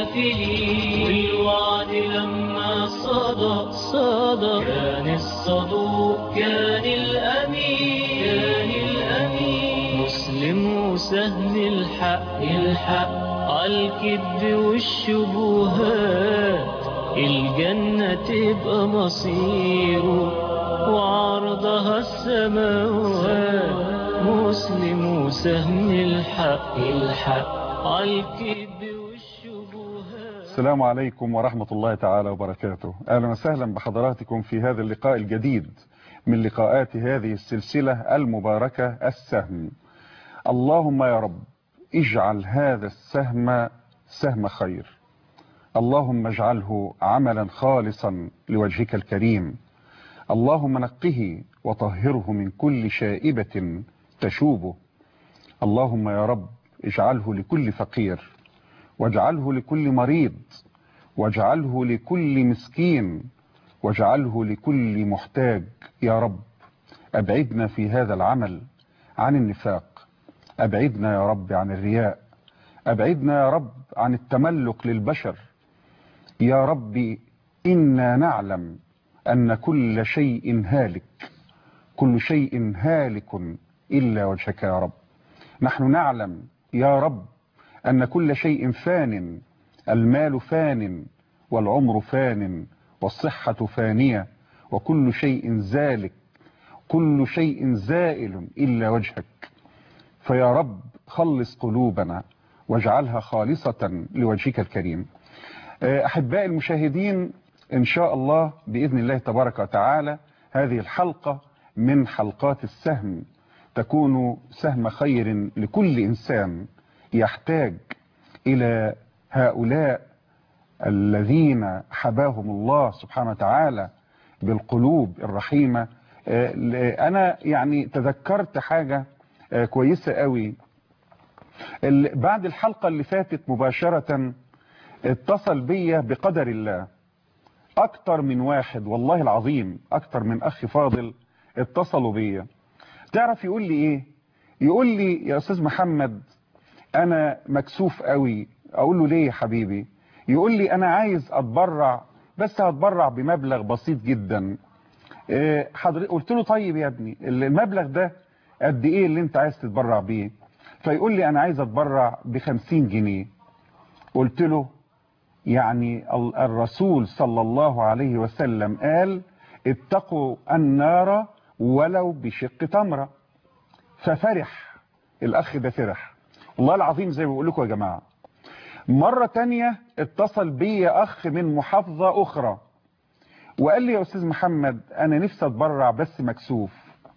الغافلين والوعد لما صدى صدى كان الصدوق كان الأمين كان الأمين مسلم وسهم الحق الحق عالكذب والشبهات الجنة تبقى مصيره وعرضها السماوات مسلم وسهم الحق الحق عالكذب والشبهات السلام عليكم ورحمة الله تعالى وبركاته أهلا وسهلا بحضراتكم في هذا اللقاء الجديد من لقاءات هذه السلسلة المباركة السهم اللهم يا رب اجعل هذا السهم سهم خير اللهم اجعله عملا خالصا لوجهك الكريم اللهم نقه وطهره من كل شائبة تشوبه اللهم يا رب اجعله لكل فقير واجعله لكل مريض واجعله لكل مسكين واجعله لكل محتاج يا رب أبعدنا في هذا العمل عن النفاق أبعدنا يا رب عن الرياء أبعدنا يا رب عن التملق للبشر يا رب إنا نعلم أن كل شيء هالك كل شيء هالك إلا وجهك يا رب نحن نعلم يا رب أن كل شيء فان المال فان والعمر فان والصحة فانية وكل شيء زالك كل شيء زائل إلا وجهك فيا رب خلص قلوبنا واجعلها خالصة لوجهك الكريم أحبائي المشاهدين إن شاء الله بإذن الله تبارك وتعالى هذه الحلقة من حلقات السهم تكون سهم خير لكل إنسان يحتاج إلى هؤلاء الذين حباهم الله سبحانه وتعالى بالقلوب الرحيمة أنا يعني تذكرت حاجة كويسة قوي بعد الحلقة اللي فاتت مباشرة اتصل بيا بقدر الله اكتر من واحد والله العظيم اكتر من اخ فاضل اتصلوا بيا تعرف يقول لي ايه يقول لي يا استاذ محمد انا مكسوف قوي اقول له ليه يا حبيبي يقول لي انا عايز اتبرع بس هتبرع بمبلغ بسيط جدا إيه حضر... قلت له طيب يا ابني المبلغ ده قد ايه اللي انت عايز تتبرع بيه فيقول لي انا عايز اتبرع بخمسين جنيه قلت له يعني الرسول صلى الله عليه وسلم قال اتقوا النار ولو بشق تمرة ففرح الاخ ده فرح والله العظيم زي ما بقول لكم يا جماعة مرة تانية اتصل بي اخ من محافظة اخرى وقال لي يا استاذ محمد انا نفسي اتبرع بس مكسوف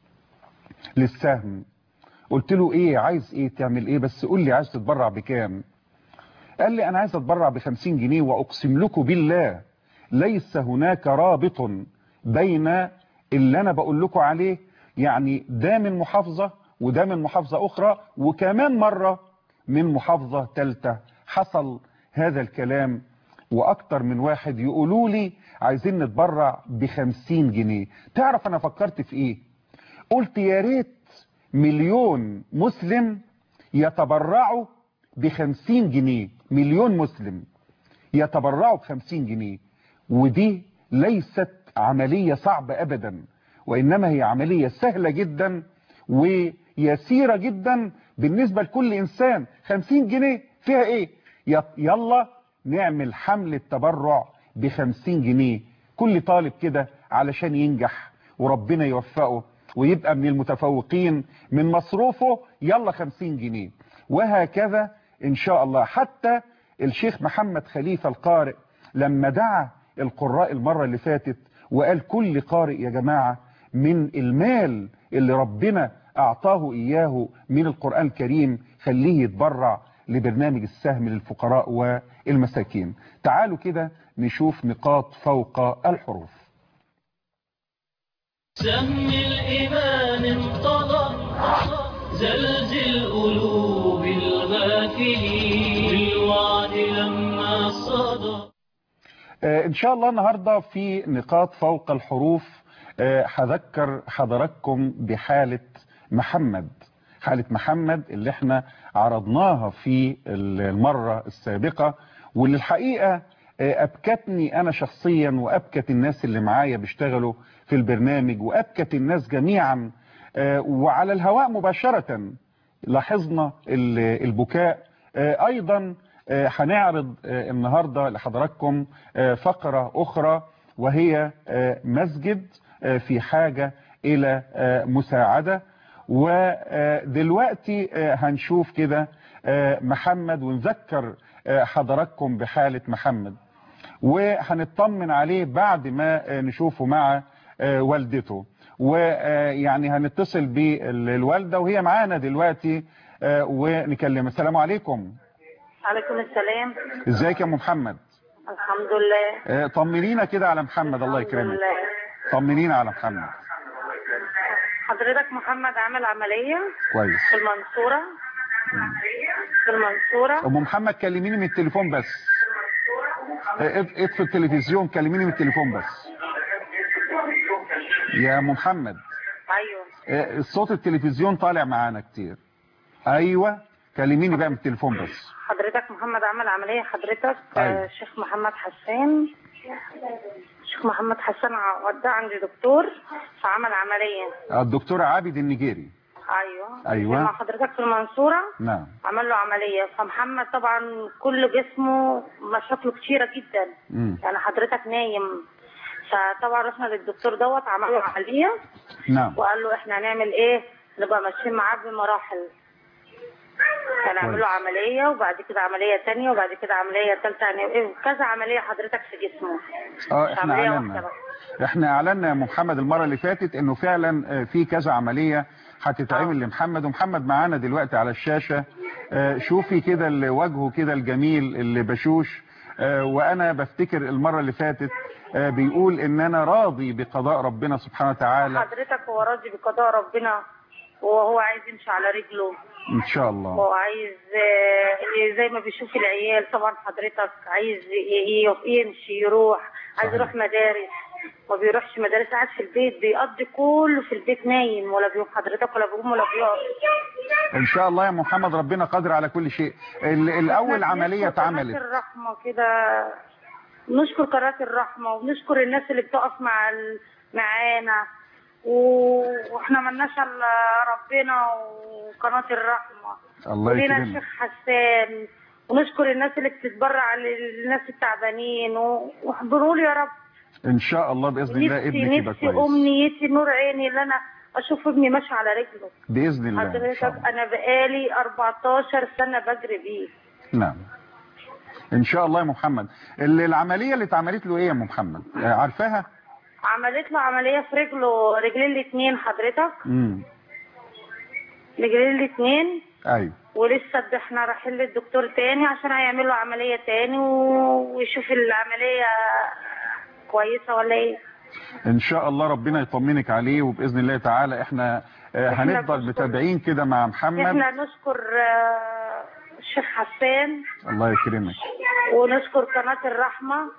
للسهم قلت له ايه عايز ايه تعمل ايه بس قول لي عايز تتبرع بكام قال لي انا عايز اتبرع بخمسين جنيه واقسم لكم بالله ليس هناك رابط بين اللي انا بقول لكم عليه يعني ده من محافظة وده من محافظة اخرى وكمان مرة من محافظة ثالثه حصل هذا الكلام واكتر من واحد يقولوا لي عايزين نتبرع بخمسين جنيه تعرف انا فكرت في ايه قلت يا ريت مليون مسلم يتبرعوا بخمسين جنيه مليون مسلم يتبرعوا بخمسين جنيه ودي ليست عملية صعبة أبدا وإنما هي عملية سهلة جدا ويسيرة جدا بالنسبة لكل إنسان خمسين جنيه فيها إيه يلا نعمل حملة تبرع بخمسين جنيه كل طالب كده علشان ينجح وربنا يوفقه ويبقى من المتفوقين من مصروفه يلا خمسين جنيه وهكذا ان شاء الله حتى الشيخ محمد خليفة القارئ لما دعا القراء المرة اللي فاتت وقال كل قارئ يا جماعة من المال اللي ربنا اعطاه اياه من القرآن الكريم خليه يتبرع لبرنامج السهم للفقراء والمساكين تعالوا كده نشوف نقاط فوق الحروف سهم الإيمان انقضى زلزل قلوب الغافلين بالوعد لما صدى آه ان شاء الله النهاردة في نقاط فوق الحروف آه هذكر حضراتكم بحالة محمد حالة محمد اللي احنا عرضناها في المرة السابقة وللحقيقة أبكتني أنا شخصيا وأبكت الناس اللي معايا بيشتغلوا في البرنامج وأبكت الناس جميعا وعلى الهواء مباشرة لاحظنا البكاء أيضا هنعرض النهاردة لحضراتكم فقرة أخرى وهي مسجد في حاجة إلى مساعدة ودلوقتي هنشوف كده محمد ونذكر حضراتكم بحالة محمد وهنطمن عليه بعد ما نشوفه مع والدته ويعني هنتصل بالوالدة وهي معانا دلوقتي ونكلمها السلام عليكم عليكم السلام ازيك يا ام محمد الحمد لله طمنينا كده على محمد الله الحمد يكرمك لله. طمنينا على محمد حضرتك محمد عمل عملية كويس في المنصورة في المنصورة ام محمد كلميني من التليفون بس اط- اطفي التلفزيون كلميني من التليفون بس يا ام محمد ايوه اه، الصوت التلفزيون طالع معانا كتير ايوه كلميني بقى من التليفون بس حضرتك محمد عمل عملية حضرتك أيوة. آه، شيخ محمد حسان شيخ محمد حسان ع- وداه عند دكتور فعمل عملية الدكتور عابد النجيري ايوه أيوة. مع حضرتك في المنصورة نعم عمل له عملية فمحمد طبعا كل جسمه مشاكله كتيرة جدا مم. يعني حضرتك نايم فطبعا رحنا للدكتور دوت عمل له عملية نعم وقال له احنا هنعمل ايه نبقى ماشيين معاه بمراحل هنعمل له كويس. عملية وبعد كده عملية تانية وبعد كده عملية تالتة يعني ايه كذا عملية حضرتك في جسمه اه مش احنا عملية اعلنا واحدة بس. احنا اعلنا يا أم محمد المره اللي فاتت انه فعلا اه، في كذا عمليه هتتعمل لمحمد ومحمد معانا دلوقتي على الشاشه اه، شوفي كده اللي وجهه كده الجميل اللي بشوش اه، وانا بفتكر المره اللي فاتت اه، بيقول ان انا راضي بقضاء ربنا سبحانه وتعالى حضرتك هو راضي بقضاء ربنا وهو عايز يمشي على رجله ان شاء الله وهو عايز آه، زي ما بيشوف العيال طبعا حضرتك عايز ي- ي- يمشي يروح عايز صحيح. يروح مدارس ما بيروحش مدارس قاعد في البيت بيقضي كله في البيت نايم ولا بيقوم حضرتك ولا بيقوم ولا بيقعد ان شاء الله يا محمد ربنا قادر على كل شيء ال- الاول عمليه نشكر قناة اتعملت الرحمة كده نشكر قناة الرحمة ونشكر الناس اللي بتقف مع ال- معانا و- واحنا ملناش الا ربنا وقناة الرحمة الله ولينا يكرمك الشيخ حسان ونشكر الناس اللي بتتبرع للناس التعبانين و- واحضروا لي يا رب ان شاء الله باذن الله نفسي ابنك يبقى نفسي كويس امنيتي نور عيني اللي انا اشوف ابني ماشي على رجله باذن الله ان حضرتك شاء الله انا بقالي 14 سنه بجري بيه نعم ان شاء الله يا محمد ال- العمليه اللي اتعملت له ايه يا ام محمد آه، عارفاها عملت له عمليه في رجله رجلين الاثنين حضرتك امم رجلين الاثنين ايوه ولسه ب- احنا رايحين للدكتور تاني عشان هيعمل له عمليه تاني و- ويشوف العمليه كويسه ولا ايه ان شاء الله ربنا يطمنك عليه وباذن الله تعالى احنا آه، إحنا هنفضل بنشكر- متابعين كده مع محمد احنا نشكر آه، الشيخ حسان الله يكرمك ونشكر قناه الرحمه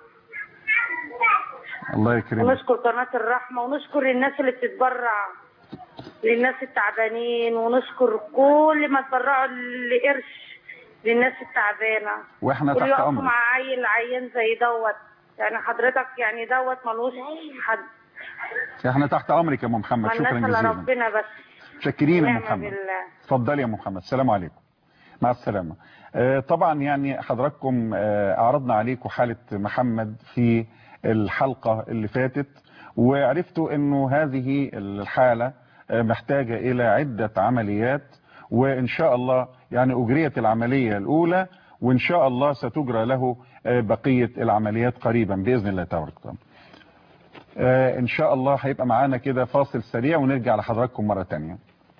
الله يكرمك ونشكر قناة الرحمة ونشكر الناس اللي بتتبرع للناس التعبانين ونشكر كل ما تبرعوا لقرش للناس التعبانة واحنا واللي تحت يقفوا امرك مع عيل عيان زي دوت يعني حضرتك يعني دوت ملوش حد احنا تحت امرك يا ام محمد شكرا ملناش الا جزيلا ربنا بس شاكرين يا ام نعم محمد بالله اتفضلي يا ام محمد السلام عليكم مع السلامة آه، طبعا يعني حضراتكم آه، عرضنا عليكم حالة محمد في الحلقة اللي فاتت وعرفتوا انه هذه الحالة آه، محتاجة الى عدة عمليات وان شاء الله يعني اجريت العملية الاولى وان شاء الله ستجرى له آه، بقية العمليات قريبا باذن الله تبارك وتعالى آه، ان شاء الله هيبقى معانا كده فاصل سريع ونرجع لحضراتكم مرة تانية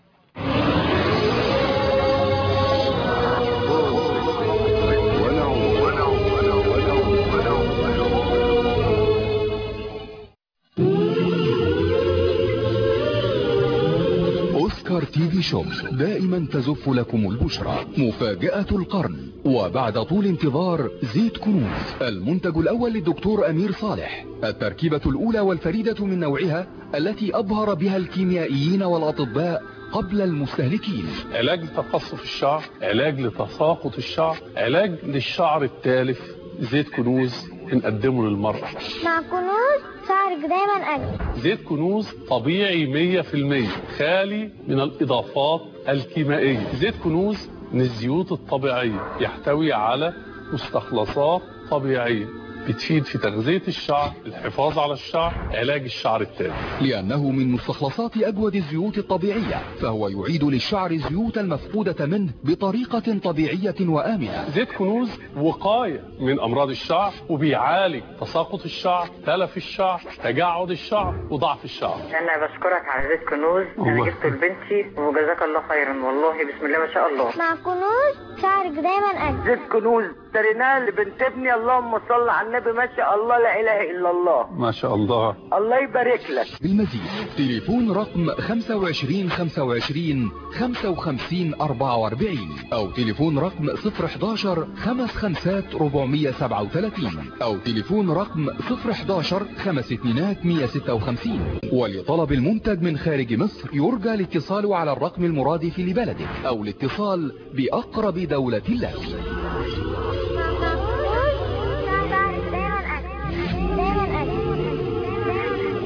أوسكار تي في شوب دائما تزف لكم البشرى مفاجأة القرن وبعد طول انتظار زيت كنوز المنتج الأول للدكتور أمير صالح التركيبة الأولى والفريدة من نوعها التي أبهر بها الكيميائيين والأطباء قبل المستهلكين علاج لتقصف الشعر علاج لتساقط الشعر علاج للشعر التالف زيت كنوز بنقدمه للمرأة مع كنوز شعرك دايما أجمل زيت كنوز طبيعي 100% خالي من الإضافات الكيميائية زيت كنوز من الزيوت الطبيعية يحتوي على مستخلصات طبيعية بتفيد في تغذية الشعر الحفاظ على الشعر علاج الشعر التالي لأنه من مستخلصات أجود الزيوت الطبيعية فهو يعيد للشعر الزيوت المفقودة منه بطريقة طبيعية وآمنة زيت كنوز وقاية من أمراض الشعر وبيعالج تساقط الشعر تلف الشعر تجعد الشعر وضعف الشعر انا بشكرك على زيت كنوز انا الله جبته لبنتي وجزاك الله خيرا والله بسم الله ما شاء الله مع كنوز شعرك دايما أجمل زيت كنوز اشتريناه لبنت ابني اللهم صل على النبي ما شاء الله لا اله الا الله ما شاء الله الله يبارك لك بالمزيد تليفون رقم 25 25 55 44 أو تليفون رقم 011 55 437 أو تليفون رقم 011 52 156 ولطلب المنتج من خارج مصر يرجى الاتصال على الرقم المرادف لبلدك أو الاتصال بأقرب دولة لك مع كنوز شعرك دايما أجمل دايما أجمل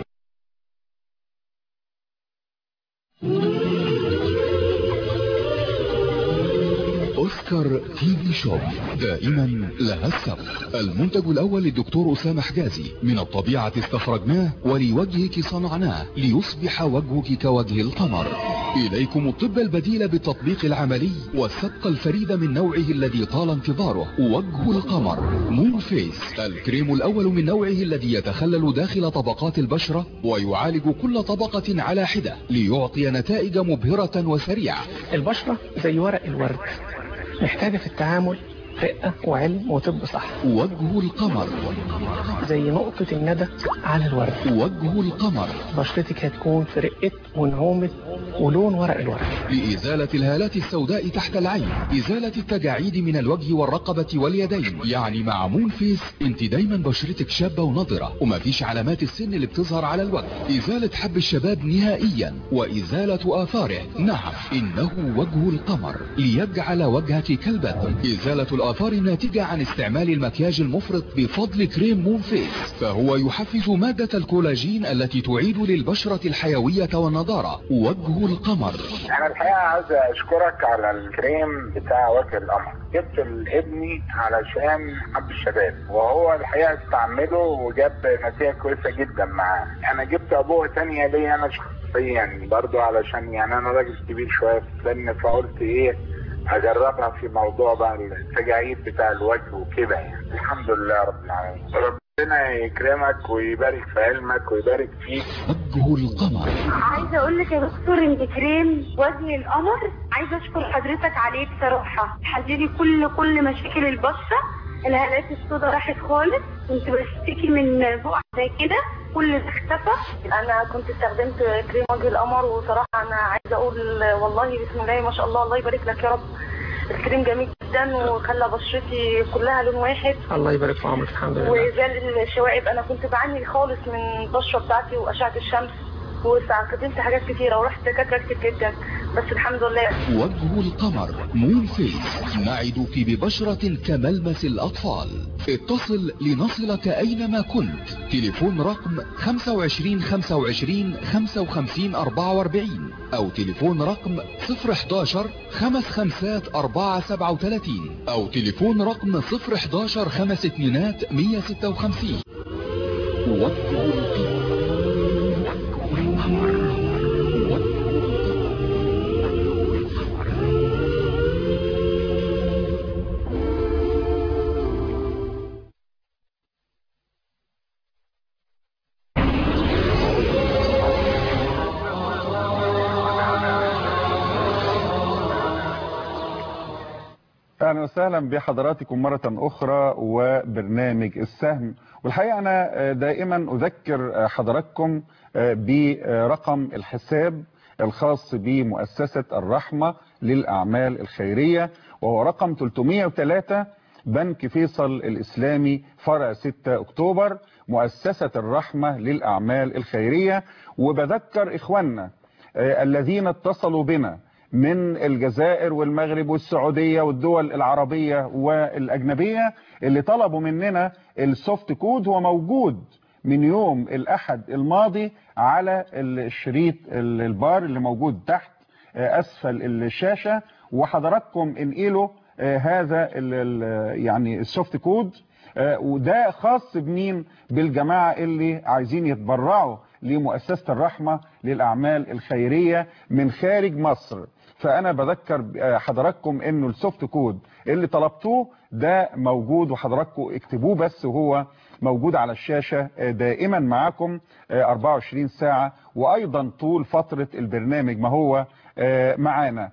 أوسكار تي في شوب دائما لها السبق المنتج الأول للدكتور أسامة حجازي من الطبيعة استخرجناه ولوجهك صنعناه ليصبح وجهك كوجه القمر إليكم الطب البديل بالتطبيق العملي والسبق الفريد من نوعه الذي طال انتظاره وجه القمر مون فيس الكريم الأول من نوعه الذي يتخلل داخل طبقات البشرة ويعالج كل طبقة على حدة ليعطي نتائج مبهرة وسريعة البشرة زي ورق الورد محتاجة في التعامل رقة وعلم وطب صح وجه القمر زي نقطة الندى على الورد وجه القمر بشرتك هتكون في رقة ونعومة ولون ورق الورد لإزالة الهالات السوداء تحت العين إزالة التجاعيد من الوجه والرقبة واليدين يعني مع مون فيس انت دايما بشرتك شابة ونضرة ومفيش علامات السن اللي بتظهر على الوجه إزالة حب الشباب نهائيا وإزالة آثاره نعم إنه وجه القمر ليجعل وجهك كالبدر إزالة الآثار الناتجة عن استعمال المكياج المفرط بفضل كريم مون فيس فهو يحفز مادة الكولاجين التي تعيد للبشرة الحيوية والنضارة وجه القمر انا الحقيقه عايز اشكرك على الكريم بتاع وجه القمر جبت لابني علشان حب الشباب وهو الحقيقه استعمله وجاب نتيجه كويسه جدا معاه انا جبت ابوه تانية ليا انا شخصيا برضو علشان يعني انا راجل كبير شويه في السن فقلت ايه اجربها في موضوع بقى التجاعيد بتاع الوجه وكده يعني الحمد لله رب العالمين ربنا يكرمك ويبارك في علمك ويبارك فيك وجه القمر عايزه اقول لك يا دكتور انت كريم وجه القمر عايزه اشكر حضرتك عليه بصراحه حللي كل كل مشاكل البشره الهالات السوداء راحت خالص كنت بشتكي من بقع زي كده كل ده اختفى انا كنت استخدمت كريم وجه القمر وصراحه انا عايزه اقول والله بسم الله ما شاء الله الله يبارك لك يا رب الكريم جميل جدا وخلى بشرتي كلها لون واحد الله يبارك في عمرك الحمد لله وزال الشوائب انا كنت بعاني خالص من البشره بتاعتي واشعه الشمس واستخدمت حاجات كتيره ورحت دكاتره كتير جدا بس الحمد لله وجه القمر مون فيس نعدك ببشرة كملمس الأطفال اتصل لنصلك أينما كنت تليفون رقم 25 25 55 44 أو تليفون رقم 011 55 437 أو تليفون رقم 011 5 اتنينات 156 وجه القمر اهلا وسهلا بحضراتكم مرة اخرى وبرنامج السهم والحقيقة انا دائما اذكر حضراتكم برقم الحساب الخاص بمؤسسة الرحمة للاعمال الخيرية وهو رقم 303 بنك فيصل الاسلامي فرع 6 اكتوبر مؤسسة الرحمة للاعمال الخيرية وبذكر اخواننا الذين اتصلوا بنا من الجزائر والمغرب والسعودية والدول العربية والأجنبية اللي طلبوا مننا السوفت كود هو موجود من يوم الأحد الماضي على الشريط البار اللي موجود تحت أسفل الشاشة وحضراتكم انقلوا هذا يعني السوفت كود وده خاص بمين بالجماعة اللي عايزين يتبرعوا لمؤسسة الرحمة للأعمال الخيرية من خارج مصر فأنا بذكر حضراتكم انه السوفت كود اللي طلبتوه ده موجود وحضراتكم اكتبوه بس وهو موجود على الشاشة دائما معاكم 24 ساعة وأيضا طول فترة البرنامج ما هو معانا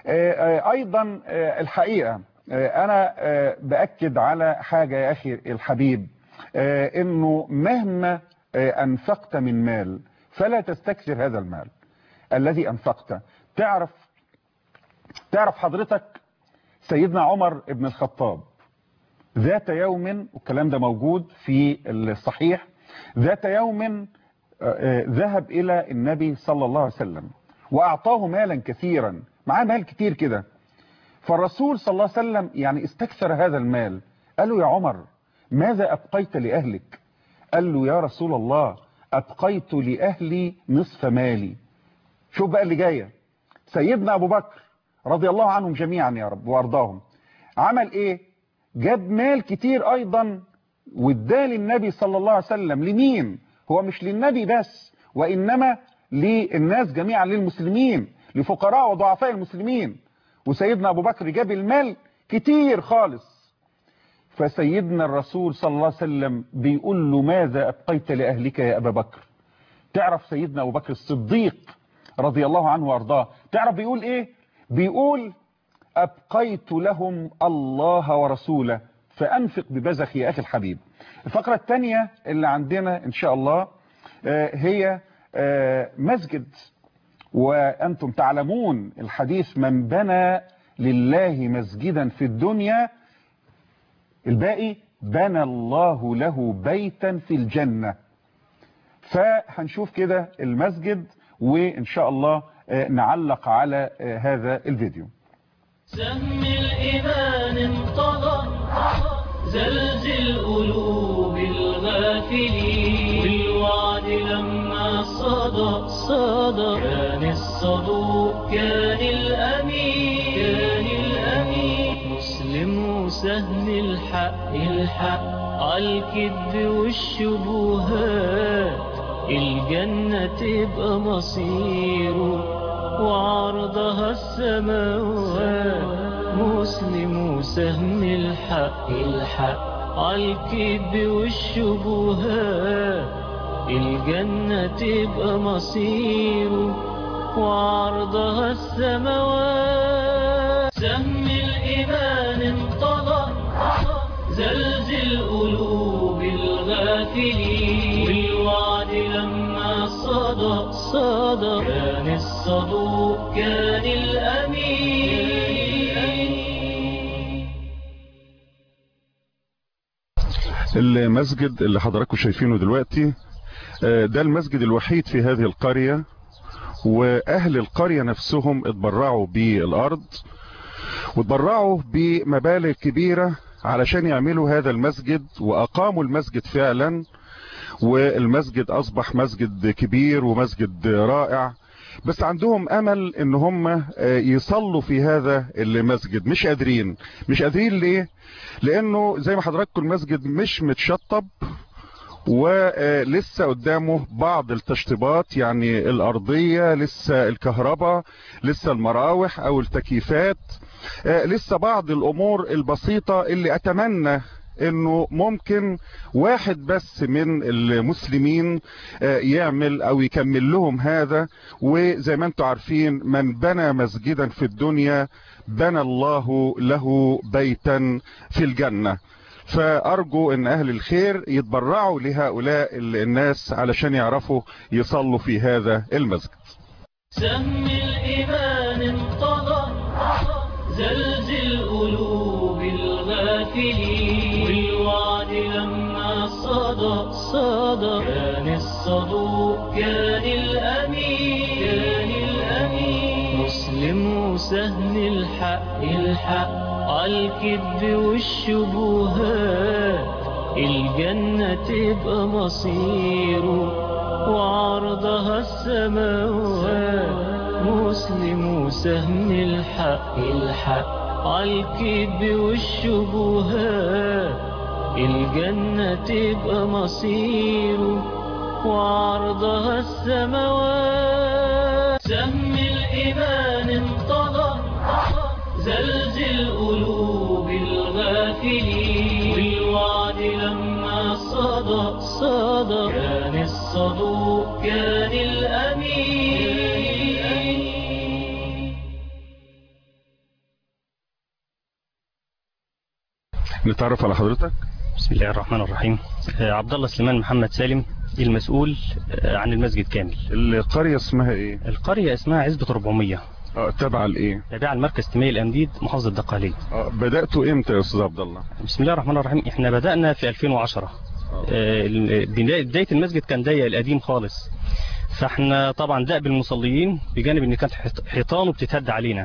أيضا الحقيقة أنا بأكد على حاجة يا أخي الحبيب أنه مهما أنفقت من مال فلا تستكثر هذا المال الذي أنفقته تعرف تعرف حضرتك سيدنا عمر بن الخطاب ذات يوم والكلام ده موجود في الصحيح ذات يوم ذهب إلى النبي صلى الله عليه وسلم وأعطاه مالا كثيرا معاه مال كتير كده فالرسول صلى الله عليه وسلم يعني استكثر هذا المال قال له يا عمر ماذا أبقيت لأهلك قال له يا رسول الله أبقيت لأهلي نصف مالي شوف بقى اللي جاية سيدنا أبو بكر رضي الله عنهم جميعا يا رب وأرضاهم عمل إيه جاب مال كتير أيضا واداه للنبي صلى الله عليه وسلم لمين هو مش للنبي بس وإنما للناس جميعا للمسلمين لفقراء وضعفاء المسلمين وسيدنا أبو بكر جاب المال كتير خالص فسيدنا الرسول صلى الله عليه وسلم بيقول له ماذا أبقيت لأهلك يا أبا بكر تعرف سيدنا أبو بكر الصديق رضي الله عنه وارضاه تعرف بيقول إيه بيقول أبقيت لهم الله ورسوله فأنفق ببزخ يا أخي الحبيب الفقرة الثانية اللي عندنا إن شاء الله هي مسجد وأنتم تعلمون الحديث من بنى لله مسجدا في الدنيا الباقي بنى الله له بيتا في الجنة فهنشوف كده المسجد وإن شاء الله نعلق على هذا الفيديو سهم الإيمان انطلق زلزل قلوب الغافلين والوعد لما صدى صدى كان الصدوق كان الأمين كان الأمين مسلم وسهم الحق الحق عالكذب والشبهات الجنة تبقى مصيره وعرضها السماوات مسلم وسهم الحق الحق عالكذب والشبهات الجنة تبقى مصيره وعرضها السماوات سهم الإيمان انطلق زلزل قلوب الغافلين والوعد لما صدى صدى كان الصدوق كان الأمين المسجد اللي حضراتكم شايفينه دلوقتي ده المسجد الوحيد في هذه القرية واهل القرية نفسهم اتبرعوا بالارض واتبرعوا بمبالغ كبيرة علشان يعملوا هذا المسجد واقاموا المسجد فعلا والمسجد اصبح مسجد كبير ومسجد رائع بس عندهم امل ان هم يصلوا في هذا المسجد مش قادرين مش قادرين ليه لانه زي ما حضراتكم المسجد مش متشطب ولسه قدامه بعض التشطيبات يعني الارضية لسه الكهرباء لسه المراوح او التكييفات لسه بعض الامور البسيطة اللي اتمنى انه ممكن واحد بس من المسلمين يعمل او يكمل لهم هذا وزي ما انتم عارفين من بنى مسجدا في الدنيا بنى الله له بيتا في الجنة فارجو ان اهل الخير يتبرعوا لهؤلاء الناس علشان يعرفوا يصلوا في هذا المسجد سهم الإيمان انطلق زلزل قلوب الغافلين والوعد لما صدى صدى كان الصدوق كان الأمين كان الأمين مسلم سهم الحق الحق عالكذب والشبهات الجنة تبقى مصيره وعرضها السماوات مسلم وسهم الحق الحق عالكذب والشبهات الجنة تبقى مصيره وعرضها السماوات سهم الإيمان انطلق زلزل قلوب الغافلين والوعد لما صدى صدى كان الصدوق كان الأمين نتعرف على حضرتك بسم الله الرحمن الرحيم آه، عبد الله سليمان محمد سالم المسؤول آه، عن المسجد كامل القرية اسمها ايه القرية اسمها عزبة 400 اه تابعة لايه تابعة المركز التنمية الأمديد محافظة الدقهلية اه بدأتوا امتى يا استاذ عبد الله بسم الله الرحمن الرحيم احنا بدأنا في 2010 آه، ال- بداية بداية المسجد كان ضيق القديم خالص فاحنا طبعا دأب المصليين بجانب ان كانت حيط- حيطانه بتتهد علينا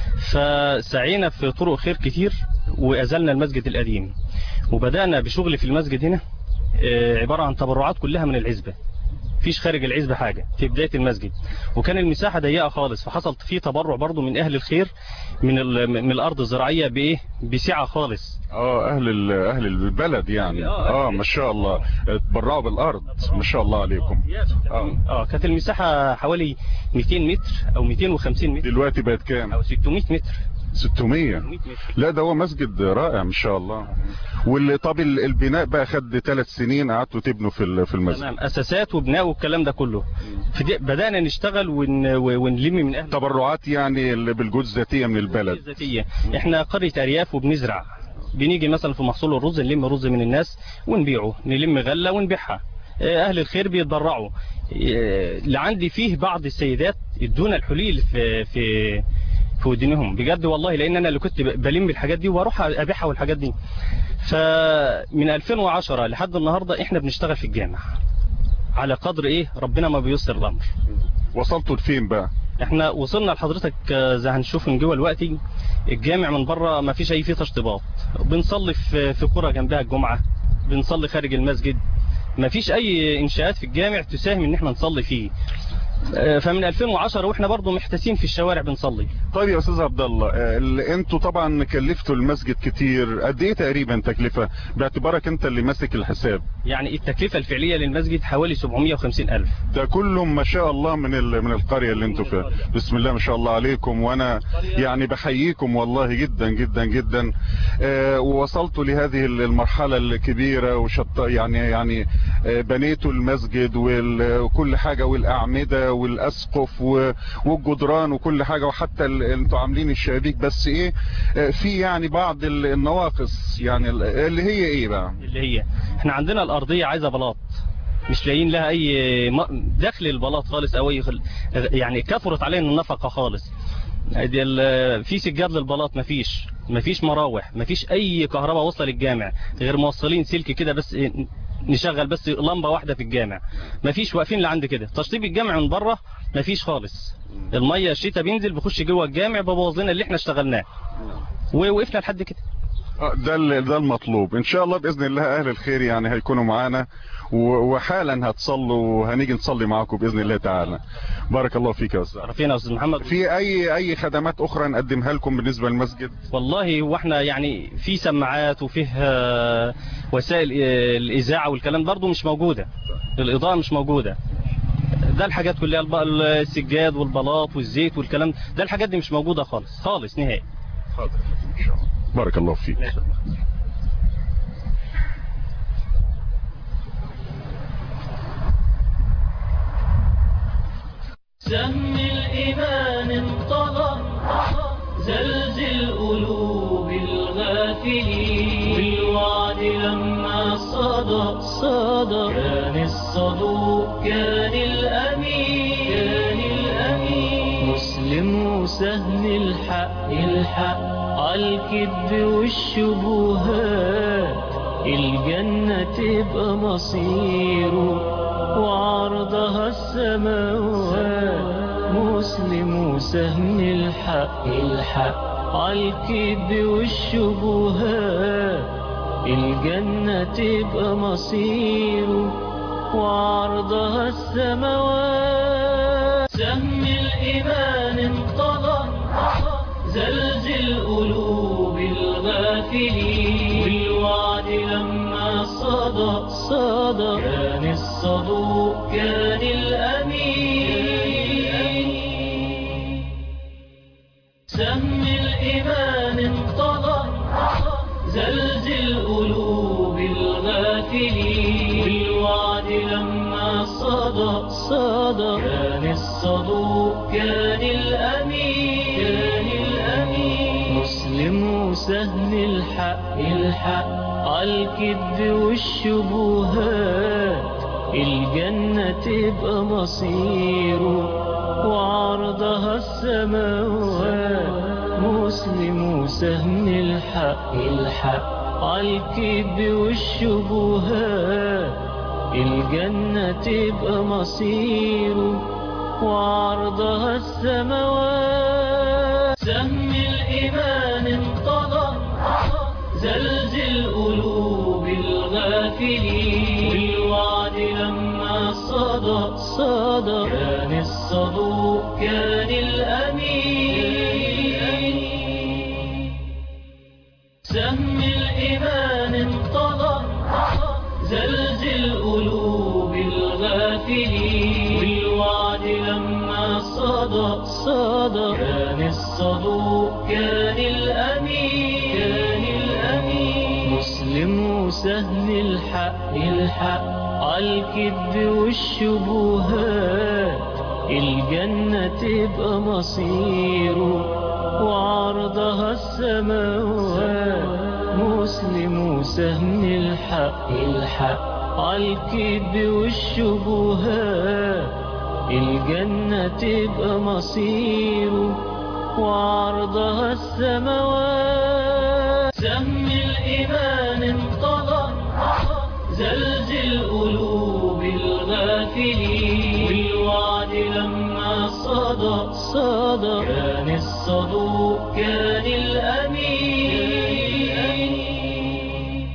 فسعينا في طرق خير كتير وأزلنا المسجد القديم وبدأنا بشغل في المسجد هنا آه، عبارة عن تبرعات كلها من العزبة فيش خارج العزبة حاجة في بداية المسجد وكان المساحة ضيقة خالص فحصل فيه تبرع برضو من أهل الخير من ال- من الأرض الزراعية بإيه بسعة خالص اه اهل ال- اهل البلد يعني اه ما شاء الله اتبرعوا بالارض ما شاء الله عليكم اه اه كانت المساحة حوالي 200 متر أو 250 متر دلوقتي بقت كام أو 600 متر 600 لا ده هو مسجد رائع ما شاء الله واللي طب ال- البناء بقى خد ثلاث سنين قعدتوا تبنوا في ال- في المسجد تمام أساسات وبناء والكلام ده كله فدي- بدأنا نشتغل ون... ونلم من أهل تبرعات يعني اللي بالجهود الذاتيه من البلد الذاتية احنا قرية أرياف وبنزرع بنيجي مثلا في محصول الرز نلم رز من الناس ونبيعه نلم غلة ونبيعها اه، أهل الخير بيتبرعوا اه، اللي عندي فيه بعض السيدات ادونا الحليل في في في ودنهم بجد والله لان انا اللي كنت ب- بلم الحاجات دي واروح ابيعها والحاجات دي فمن 2010 لحد النهارده احنا بنشتغل في الجامع على قدر ايه ربنا ما بيسر الامر وصلتوا لفين بقى احنا وصلنا لحضرتك آه، زي هنشوف من جوه دلوقتي الجامع من بره ما فيش اي فيه تشطيبات بنصلي في في قرى جنبها الجمعه بنصلي خارج المسجد ما فيش اي انشاءات في الجامع تساهم ان احنا نصلي فيه آه، فمن 2010 واحنا برضو محتاسين في الشوارع بنصلي طيب يا استاذ عبد الله آه، ال- انتوا طبعا كلفتوا المسجد كتير قد ايه تقريبا تكلفه باعتبارك انت اللي ماسك الحساب يعني التكلفه الفعليه للمسجد حوالي 750 الف ده كله ما شاء الله من ال- من القريه اللي انتوا فيها بسم الله ما شاء الله عليكم وانا يعني بحييكم والله جدا جدا جدا آه، ووصلتوا لهذه ال- المرحله الكبيره وشط يعني يعني آه، بنيتوا المسجد وال- وكل حاجه والاعمده والاسقف و- والجدران وكل حاجه وحتى ال- انتوا عاملين الشبابيك بس ايه آه، في يعني بعض ال- النواقص يعني ال- اللي هي ايه بقى اللي هي احنا عندنا الارضيه عايزه بلاط مش لاقيين لها اي م- دخل البلاط خالص او اي خل... يعني كثرت علينا النفقه خالص دي ال- في سجاد للبلاط مفيش مفيش مراوح مفيش اي كهرباء واصله للجامع غير موصلين سلك كده بس إيه، نشغل بس لمبه واحده في الجامع مفيش واقفين لعند كده تشطيب الجامع من بره مفيش خالص الميه الشتاء بينزل بيخش جوه الجامع ببوظ لنا اللي احنا اشتغلناه ووقفنا لحد كده آه، ده ال- ده المطلوب ان شاء الله باذن الله اهل الخير يعني هيكونوا معانا و- وحالا هتصلوا وهنيجي نصلي معاكم باذن الله تعالى بارك الله فيك يا استاذ عارفين يا استاذ محمد في اي اي خدمات اخرى نقدمها لكم بالنسبه للمسجد والله واحنا يعني في سماعات وفيه آه، وسائل آه، الاذاعه والكلام برضو مش موجوده الاضاءه مش موجوده ده الحاجات كلها الب- السجاد والبلاط والزيت والكلام ده الحاجات دي مش موجوده خالص خالص نهائي بارك الله فيك سهم الإيمان انطلق زلزل قلوب الغافلين والوعد لما صدى صدى كان الصدوق كان الأمين كان الأمين مسلم وسهم الحق الحق عالكذب والشبهات الجنة تبقى مصيره وعرضها السماوات مسلم سهم الحق الحق عالكذب والشبهات الجنة تبقى مصيره وعرضها السماوات سهم الإيمان انطلق زلزل قلوب الغافلين والوعد لما صدى صدى كان الصدوق كان الأمين سهم الإيمان انطلق زلزل قلوب الغافلين والوعد لما صدى صدى كان الصدوق كان الأمين كان الأمين مسلم سهل الحق الحق عالكذب والشبهات الجنة تبقى مصيره وعرضها السماوات مسلم سهم الحق الحق عالكذب والشبهات الجنة تبقى مصيره وعرضها السماوات سهم الإيمان انطلق زلزل قلوب الغافلين والوعد لما صدى صدى كان الصدوق كان الأمين سهم الإيمان انطلق زلزل قلوب الغافلين والوعد لما صدى صدى كان الصدوق كان الأمين كان الأمين مسلم سهل الحق الحق عالكذب والشبهات الجنة تبقى مصيره وعرضها السماوات مسلم سهم الحق الحق عالكذب والشبهات الجنة تبقى مصيره وعرضها السماوات سهم الإيمان انطلق زلزل قلوب الغافلين والوعد لما صدى صدى كان الصدوق كان الأمين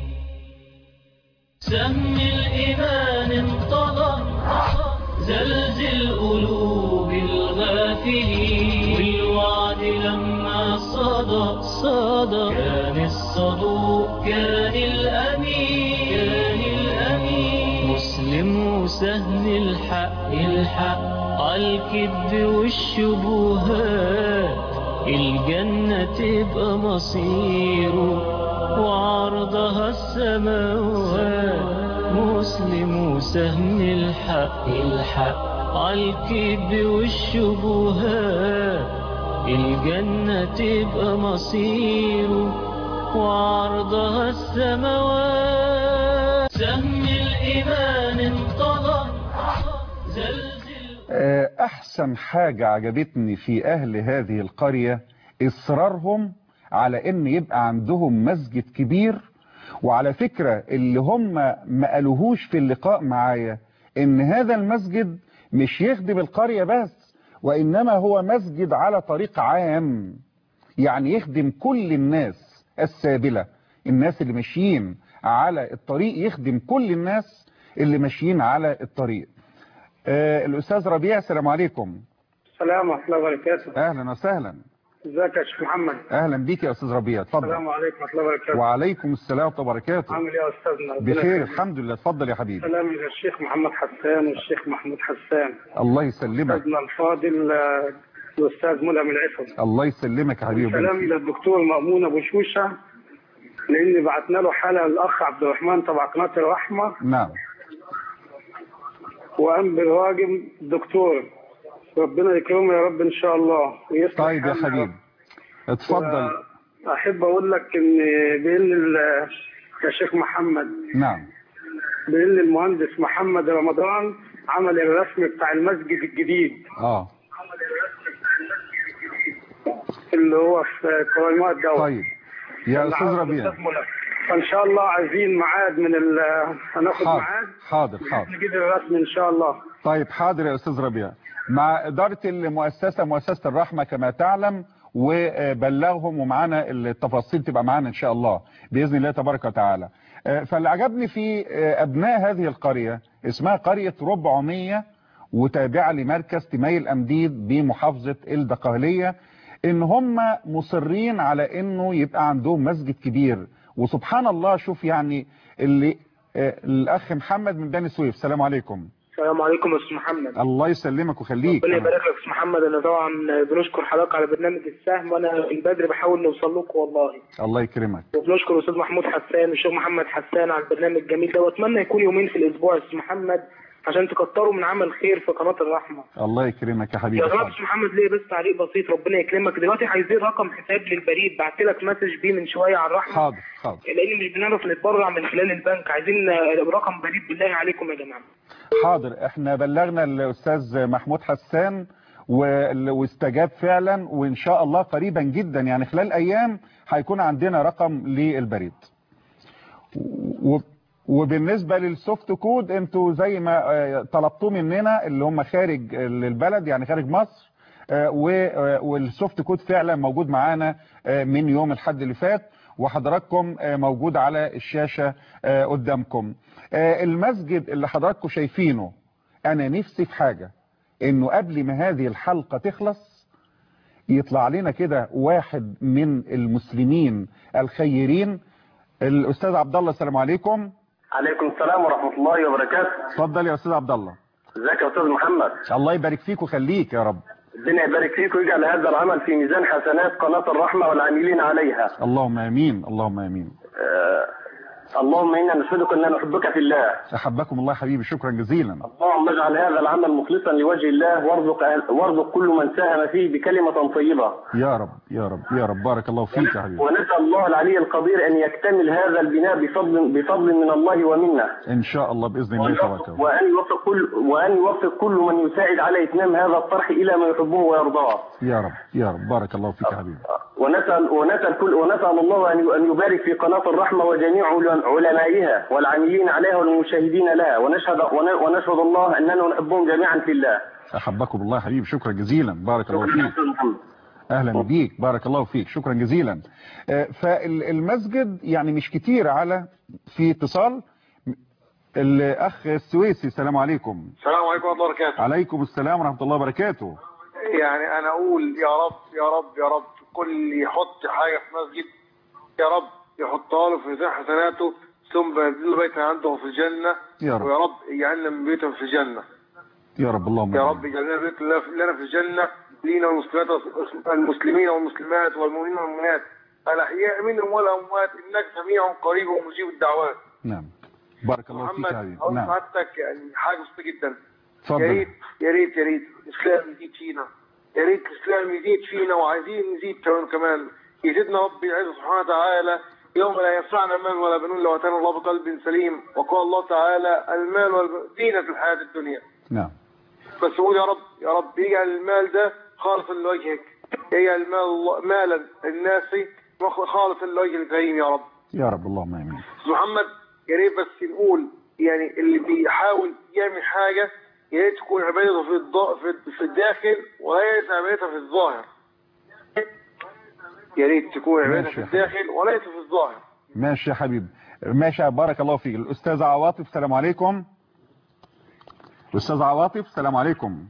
سهم الإيمان انطلق زلزل قلوب الغافلين والوعد لما صدى صدى كان الصدوق كان الأمين كان الأمين مسلم سهل الحق الحق عالكذب والشبهات الجنة تبقى مصيره وعرضها السماوات مسلم سهم الحق الحق عالكذب والشبهات الجنة تبقى مصيره وعرضها السماوات سهم الإيمان انطلق زلزل آه، أحسن حاجة عجبتني في أهل هذه القرية إصرارهم على إن يبقى عندهم مسجد كبير وعلى فكرة اللي هم ما قالوهوش في اللقاء معايا إن هذا المسجد مش يخدم القرية بس وإنما هو مسجد على طريق عام يعني يخدم كل الناس السابلة الناس اللي ماشيين على الطريق يخدم كل الناس اللي ماشيين على الطريق آه الأستاذ ربيع السلام عليكم السلام ورحمة الله وبركاته أهلا وسهلا ازيك يا شيخ محمد أهلا بيك يا أستاذ ربيع اتفضل السلام عليكم ورحمة الله وبركاته وعليكم السلام ورحمة الله وبركاته عامل ايه يا استاذنا ربنا بخير يخليك. الحمد لله اتفضل يا حبيبي سلام الى الشيخ محمد حسان والشيخ محمود حسان الله يسلمك استاذنا الفاضل آه، الاستاذ ملهم العفل الله يسلمك يا حبيبي سلام الى الدكتور مأمون ابو شوشه لان بعتنا له حاله الاخ عبد الرحمن تبع قناه الرحمه نعم وقام بالواجب الدكتور ربنا يكرمه يا رب ان شاء الله ويصلح طيب يا حالنا حبيبي اتفضل احب اقول لك ان باذن ال- يا شيخ محمد نعم باذن المهندس محمد رمضان عمل الرسم بتاع المسجد الجديد اه اللي هو في كريمات دوت طيب يا اللي أستاذ عمله ربيع الأستاذ ملهم. فان شاء الله عايزين ميعاد من ال هناخد حاضر ميعاد حاضر حاضر نجيب الرسم ان شاء الله طيب حاضر يا استاذ ربيع مع اداره المؤسسه مؤسسه الرحمه كما تعلم وبلغهم ومعانا التفاصيل تبقى معانا ان شاء الله باذن الله تبارك وتعالى آه، فاللي عجبني في آه، ابناء هذه القريه اسمها قريه 400 وتابعه لمركز تمي الامديد بمحافظه الدقهليه ان هم مصرين على انه يبقى عندهم مسجد كبير وسبحان الله شوف يعني اللي آه، الاخ محمد من بني سويف السلام عليكم السلام عليكم يا استاذ محمد الله يسلمك ويخليك ربنا يبارك لك يا استاذ محمد انا طبعا بنشكر حضرتك على برنامج السهم وانا من بدري بحاول نوصل لكم والله الله يكرمك وبنشكر الاستاذ محمود حسان والشيخ محمد حسان على البرنامج الجميل ده واتمنى يكون يومين في الاسبوع يا استاذ محمد عشان تكتروا من عمل خير في قناه الرحمه الله يكرمك يا حبيبي يا جماعه استاذ محمد ليه بس تعليق بسيط ربنا يكرمك دلوقتي عايزين رقم حساب للبريد بعت لك مسج بيه من شويه على الرحمه حاضر حاضر لان مش بنعرف نتبرع من خلال البنك عايزين رقم بريد بالله عليكم يا جماعه حاضر احنا بلغنا الاستاذ محمود حسان وال- واستجاب فعلا وان شاء الله قريبا جدا يعني خلال ايام هيكون عندنا رقم للبريد و- وبالنسبة للسوفت كود انتوا زي ما آه، طلبتوه مننا اللي هم خارج البلد يعني خارج مصر آه، و- آه، والسوفت كود فعلا موجود معانا آه، من يوم الحد اللي فات وحضراتكم آه، موجود على الشاشة آه، قدامكم آه، المسجد اللي حضراتكم شايفينه انا نفسي في حاجة انه قبل ما هذه الحلقة تخلص يطلع لنا كده واحد من المسلمين الخيرين الاستاذ عبد الله السلام عليكم عليكم السلام ورحمة الله وبركاته اتفضل يا استاذ عبد الله ازيك يا استاذ محمد الله يبارك فيك ويخليك يا رب ربنا يبارك فيك ويجعل هذا العمل في ميزان حسنات قناة الرحمة والعاملين عليها اللهم امين اللهم امين آه اللهم إنا نشهدك أننا نحبك في الله احبكم الله حبيبي شكرا جزيلا اللهم اجعل هذا العمل مخلصا لوجه الله وارزق وارزق كل من ساهم فيه بكلمة طيبة يا رب يا رب يا رب بارك الله فيك يا حبيبي ونسأل الله العلي القدير أن يكتمل هذا البناء بفضل بفضل من الله ومنه ان شاء الله باذن الله تبارك وتعالى وأن يوفق كل وأن يوفق كل من يساعد على إتمام هذا الطرح إلى ما يحبه ويرضاه يا رب يا رب بارك الله فيك يا حبيبي ونسأل ونسأل كل ونسأل الله أن أن يبارك في قناة الرحمة وجميع عل- علمائها والعاملين عليها والمشاهدين لها ونشهد ون- ونشهد الله أننا نحبهم جميعا في الله. احبكم الله يا حبيبي شكرا جزيلا بارك الله فيك اهلا بيك بارك الله فيك شكرا جزيلا آه، فالمسجد يعني مش كتير على في اتصال الاخ السويسي السلام عليكم السلام عليكم ورحمة الله وبركاته عليكم السلام ورحمة الله وبركاته يعني أنا أقول يا رب يا رب يا رب كل يحط حاجة في مسجد يا رب يحطها له في ميزان حسناته ثم يبني له بيتا عنده في الجنة يا رب. ويا رب يجعلنا من بيتهم في الجنة يا رب اللهم يا آمين. رب يجعلنا بيت لنا في الجنة لينا والمسلمات المسلمين والمسلمات والمؤمنين والمؤمنات الأحياء منهم والأموات إنك سميع قريب ومجيب الدعوات نعم بارك الله فيك يا محمد حبيبي أقول نعم سعادتك يعني حاجة بسيطة جدا اتفضل. يا ريت يا ريت يا ريت الإسلام يزيد فينا يا ريت الإسلام يزيد فينا وعايزين نزيد كمان كمان يزيدنا ربي العزة سبحانه وتعالى يوم لا ينفعنا مال ولا بنون لو أتانا الله بقلب سليم وقال الله تعالى المال والب- زينة الحياة الدنيا نعم بس قول يا رب يا رب يجعل المال ده خالصا لوجهك يجعل المال الله- مالا الناس خالصا لوجه الكريم يا رب يا رب اللهم امين أستاذ محمد يا ريت بس نقول يعني اللي بيحاول يعمل حاجة يا ريت تكون عبادته في الض... في- في الداخل وليس عبادته في الظاهر يا ريت تكون عبادته ماشي في يا حبيبي. الداخل وليس في الظاهر ماشي يا حبيبي ماشي بارك الله فيك الاستاذ عواطف السلام عليكم الاستاذ عواطف السلام عليكم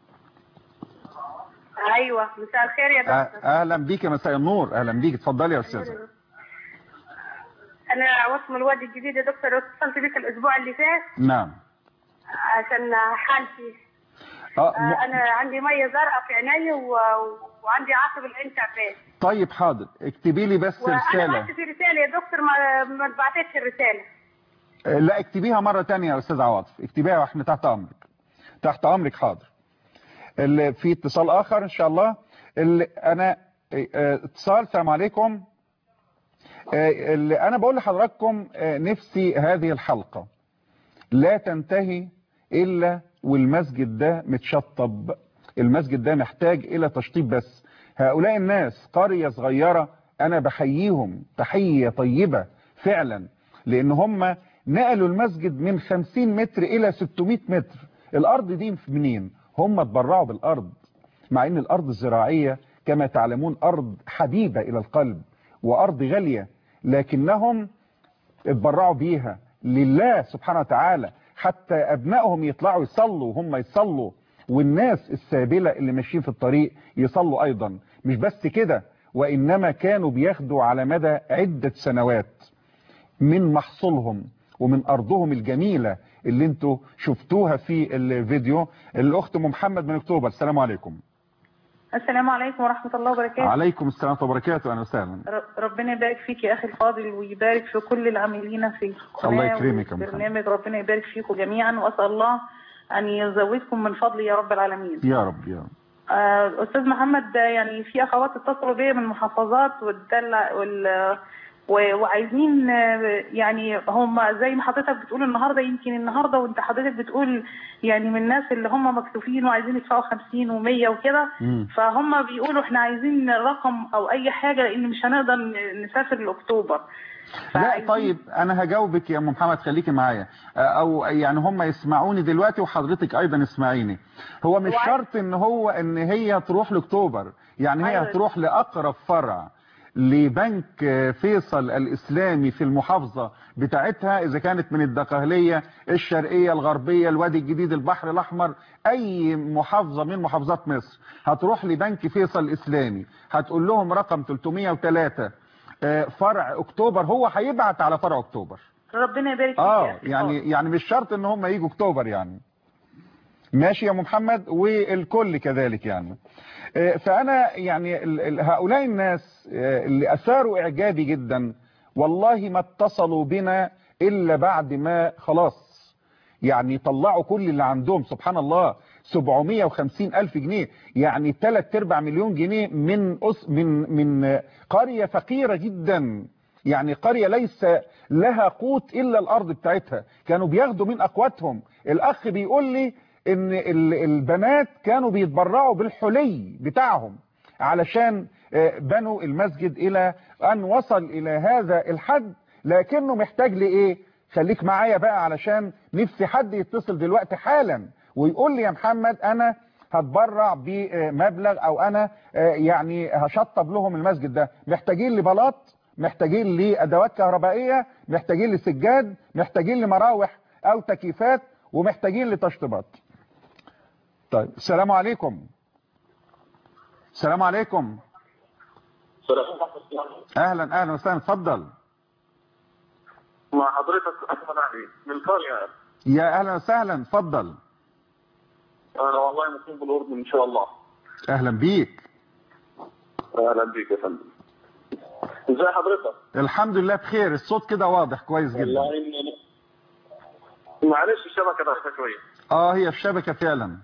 ايوه مساء الخير يا أه- دكتور اهلا بيك يا مساء النور اهلا بيك اتفضلي يا استاذه انا عوضت من الوادي الجديد يا دكتور اتصلت بك الاسبوع اللي فات نعم عشان حالتي اه آه، م... انا عندي ميه زرقاء في عيني و... وعندي عصب العين تعبان طيب حاضر اكتبي لي بس وانا رساله بعت في رساله يا دكتور ما ما اتبعتتش الرساله آه، لا اكتبيها مره تانية يا استاذ عواطف اكتبيها واحنا تحت امرك تحت امرك حاضر اللي في اتصال اخر ان شاء الله اللي انا آه، اتصال السلام عليكم آه، اللي انا بقول لحضراتكم آه، نفسي هذه الحلقة لا تنتهي الا والمسجد ده متشطب المسجد ده محتاج الى تشطيب بس هؤلاء الناس قرية صغيرة انا بحييهم تحية طيبة فعلا لان هم نقلوا المسجد من 50 متر الى 600 متر الارض دي منين هم اتبرعوا بالارض مع ان الارض الزراعية كما تعلمون ارض حبيبة الى القلب وارض غالية لكنهم اتبرعوا بيها لله سبحانه وتعالى حتى ابنائهم يطلعوا يصلوا وهم يصلوا والناس السابلة اللي ماشيين في الطريق يصلوا ايضا مش بس كده وانما كانوا بياخدوا على مدى عدة سنوات من محصولهم ومن ارضهم الجميلة اللي انتوا شفتوها في الفيديو الاخت ام محمد من اكتوبر السلام عليكم السلام عليكم ورحمة الله وبركاته عليكم السلام ورحمه الله وبركاته اهلا وسهلا ر- ربنا يبارك فيك يا أخي الفاضل ويبارك في كل العاملين في القناة الله يكرمك يا محمد. والبرنامج ربنا يبارك فيكم جميعا وأسأل الله أن يزودكم من فضله يا رب العالمين يا رب يا رب آه، أستاذ محمد ده يعني في أخوات اتصلوا بيا من محافظات والدلع وال و- وعايزين آه، يعني هم زي ما حضرتك بتقول النهارده يمكن النهارده وانت حضرتك بتقول يعني من الناس اللي هم مكسوفين وعايزين يدفعوا 50 و100 وكده مم. فهم بيقولوا احنا عايزين رقم او اي حاجه لان مش هنقدر ن- نسافر لاكتوبر لا طيب انا هجاوبك يا ام محمد خليكي معايا او يعني هم يسمعوني دلوقتي وحضرتك ايضا اسمعيني هو مش شرط ان هو ان هي تروح لاكتوبر يعني هي أيوة. هتروح لاقرب فرع لبنك فيصل الاسلامي في المحافظة بتاعتها اذا كانت من الدقهلية الشرقية الغربية الوادي الجديد البحر الاحمر اي محافظة من محافظات مصر هتروح لبنك فيصل الاسلامي هتقول لهم رقم 303 آه، فرع اكتوبر هو هيبعت على فرع اكتوبر ربنا يبارك فيك اه يا أخي يعني يعني مش شرط ان هم يجوا اكتوبر يعني ماشي يا ام محمد والكل كذلك يعني آه، فانا يعني ال- ال- هؤلاء الناس آه، اللي اثاروا اعجابي جدا والله ما اتصلوا بنا الا بعد ما خلاص يعني طلعوا كل اللي عندهم سبحان الله 750 ألف جنيه يعني 3 ارباع مليون جنيه من أس من من قرية فقيرة جدا يعني قرية ليس لها قوت إلا الأرض بتاعتها كانوا بياخدوا من أقواتهم الأخ بيقول لي إن ال- البنات كانوا بيتبرعوا بالحلي بتاعهم علشان آه، بنوا المسجد إلى أن وصل إلى هذا الحد لكنه محتاج لإيه خليك معايا بقى علشان نفسي حد يتصل دلوقتي حالا ويقول لي يا محمد انا هتبرع بمبلغ او انا آه، يعني هشطب لهم المسجد ده محتاجين لبلاط محتاجين لادوات كهربائيه محتاجين لسجاد محتاجين لمراوح او تكييفات ومحتاجين لتشطيبات طيب السلام عليكم السلام عليكم اهلا اهلا وسهلا اتفضل مع حضرتك احمد علي من قريه يا اهلا وسهلا اتفضل انا والله مقيم بالاردن ان شاء الله اهلا بيك اهلا بيك يا فندم ازي حضرتك الحمد لله بخير الصوت كده واضح كويس جدا والله إن- معلش الشبكه ضعيفه شويه اه هي الشبكة فعلا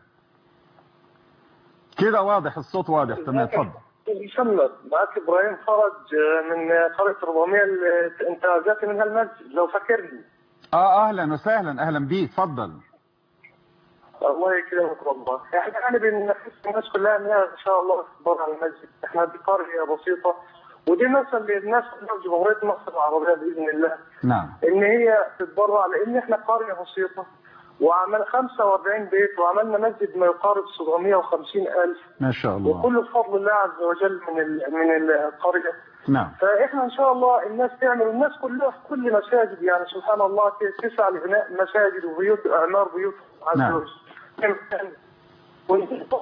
كده واضح الصوت واضح تمام اتفضل محمد معك ابراهيم فرج من قريه 400 اللي انت جات منها المسجد لو فاكرني اه اهلا وسهلا اهلا بيك اتفضل الله يكرمك والله احنا يعني بنحس الناس كلها انها ان شاء الله تتبرع على المسجد احنا دي قريه بسيطه ودي مثلا للناس كلها في جمهوريه مصر العربيه باذن الله نعم ان هي تتبرع لان احنا قريه بسيطه وعمل 45 بيت وعملنا مسجد ما يقارب 750 الف ما شاء الله وكله بفضل الله عز وجل من ال- من القريه نعم فاحنا ان شاء الله الناس تعمل الناس كلها في كل مساجد يعني سبحان الله ت- تسعى لبناء مساجد وبيوت اعمار بيوت عز نعم. وجل ونحن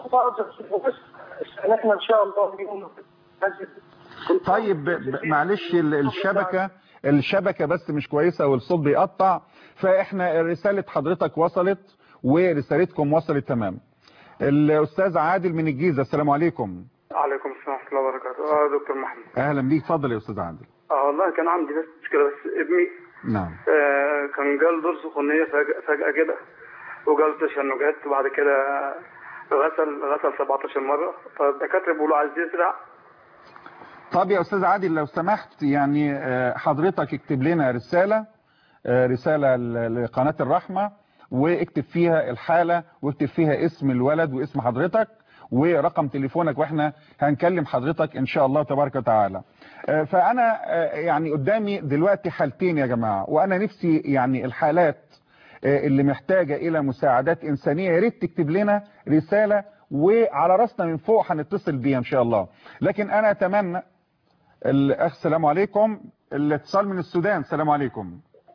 ان شاء الله نبني مسجد طيب ب- معلش ال- الشبكة الشبكة بس مش كويسة والصوت بيقطع فاحنا رسالة حضرتك وصلت ورسالتكم وصلت تمام الاستاذ عادل من الجيزة السلام عليكم عليكم السلام ورحمة الله وبركاته اه دكتور محمد اهلا بيك اتفضل يا استاذ عادل اه والله كان عندي بس مشكلة بس ابني نعم آه كان جال دور سخونية فجأة, فجأة كده وجال تشنجات وبعد كده غسل غسل 17 مرة فالدكاترة بيقولوا عايز يزرع طب يا استاذ عادل لو سمحت يعني آه، حضرتك اكتب لنا رسالة آه، رسالة ل- لقناة الرحمة واكتب فيها الحالة واكتب فيها اسم الولد واسم حضرتك ورقم تليفونك واحنا هنكلم حضرتك ان شاء الله تبارك وتعالى آه، فانا آه، يعني قدامي دلوقتي حالتين يا جماعة وانا نفسي يعني الحالات آه، اللي محتاجة الى مساعدات انسانية يا ريت تكتب لنا رسالة وعلى راسنا من فوق هنتصل بيها ان شاء الله لكن انا اتمنى الاخ السلام عليكم الاتصال من السودان السلام عليكم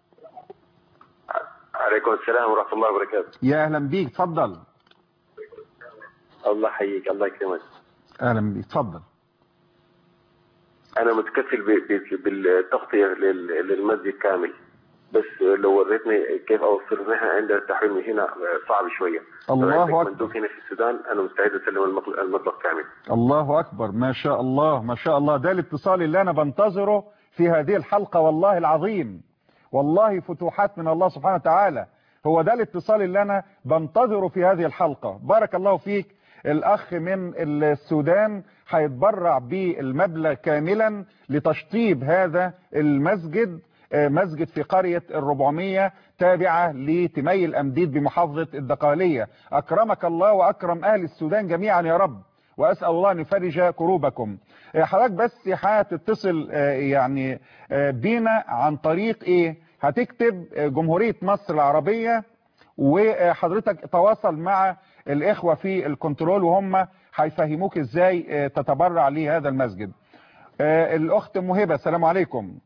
عليكم السلام ورحمة الله وبركاته يا اهلا بيك اتفضل الله يحييك الله يكرمك اهلا بيك اتفضل أنا متكفل ب- ب- بالتغطية لل- للمسجد كامل بس لو وريتني كيف أوصل نحن عند التحويل من هنا صعب شوية الله لو عندك أكبر. مندوب هنا في السودان أنا مستعد أسلم المبلغ المبلغ كامل الله اكبر ما شاء الله ما شاء الله ده الاتصال اللي انا بنتظره في هذه الحلقة والله العظيم والله فتوحات من الله سبحانه وتعالى هو ده الاتصال اللي انا بنتظره في هذه الحلقة بارك الله فيك الاخ من السودان هيتبرع بالمبلغ كاملا لتشطيب هذا المسجد آه، مسجد في قرية الربعمية تابعة لتمي الأمديد بمحافظة الدقالية أكرمك الله وأكرم أهل السودان جميعا يا رب وأسأل الله أن يفرج كروبكم آه، حضرتك بس هتتصل آه، يعني آه، بينا عن طريق إيه هتكتب آه، جمهورية مصر العربية وحضرتك تواصل مع الإخوة في الكنترول وهم هيفهموك إزاي آه، تتبرع لهذا المسجد آه، الأخت أم هبة السلام عليكم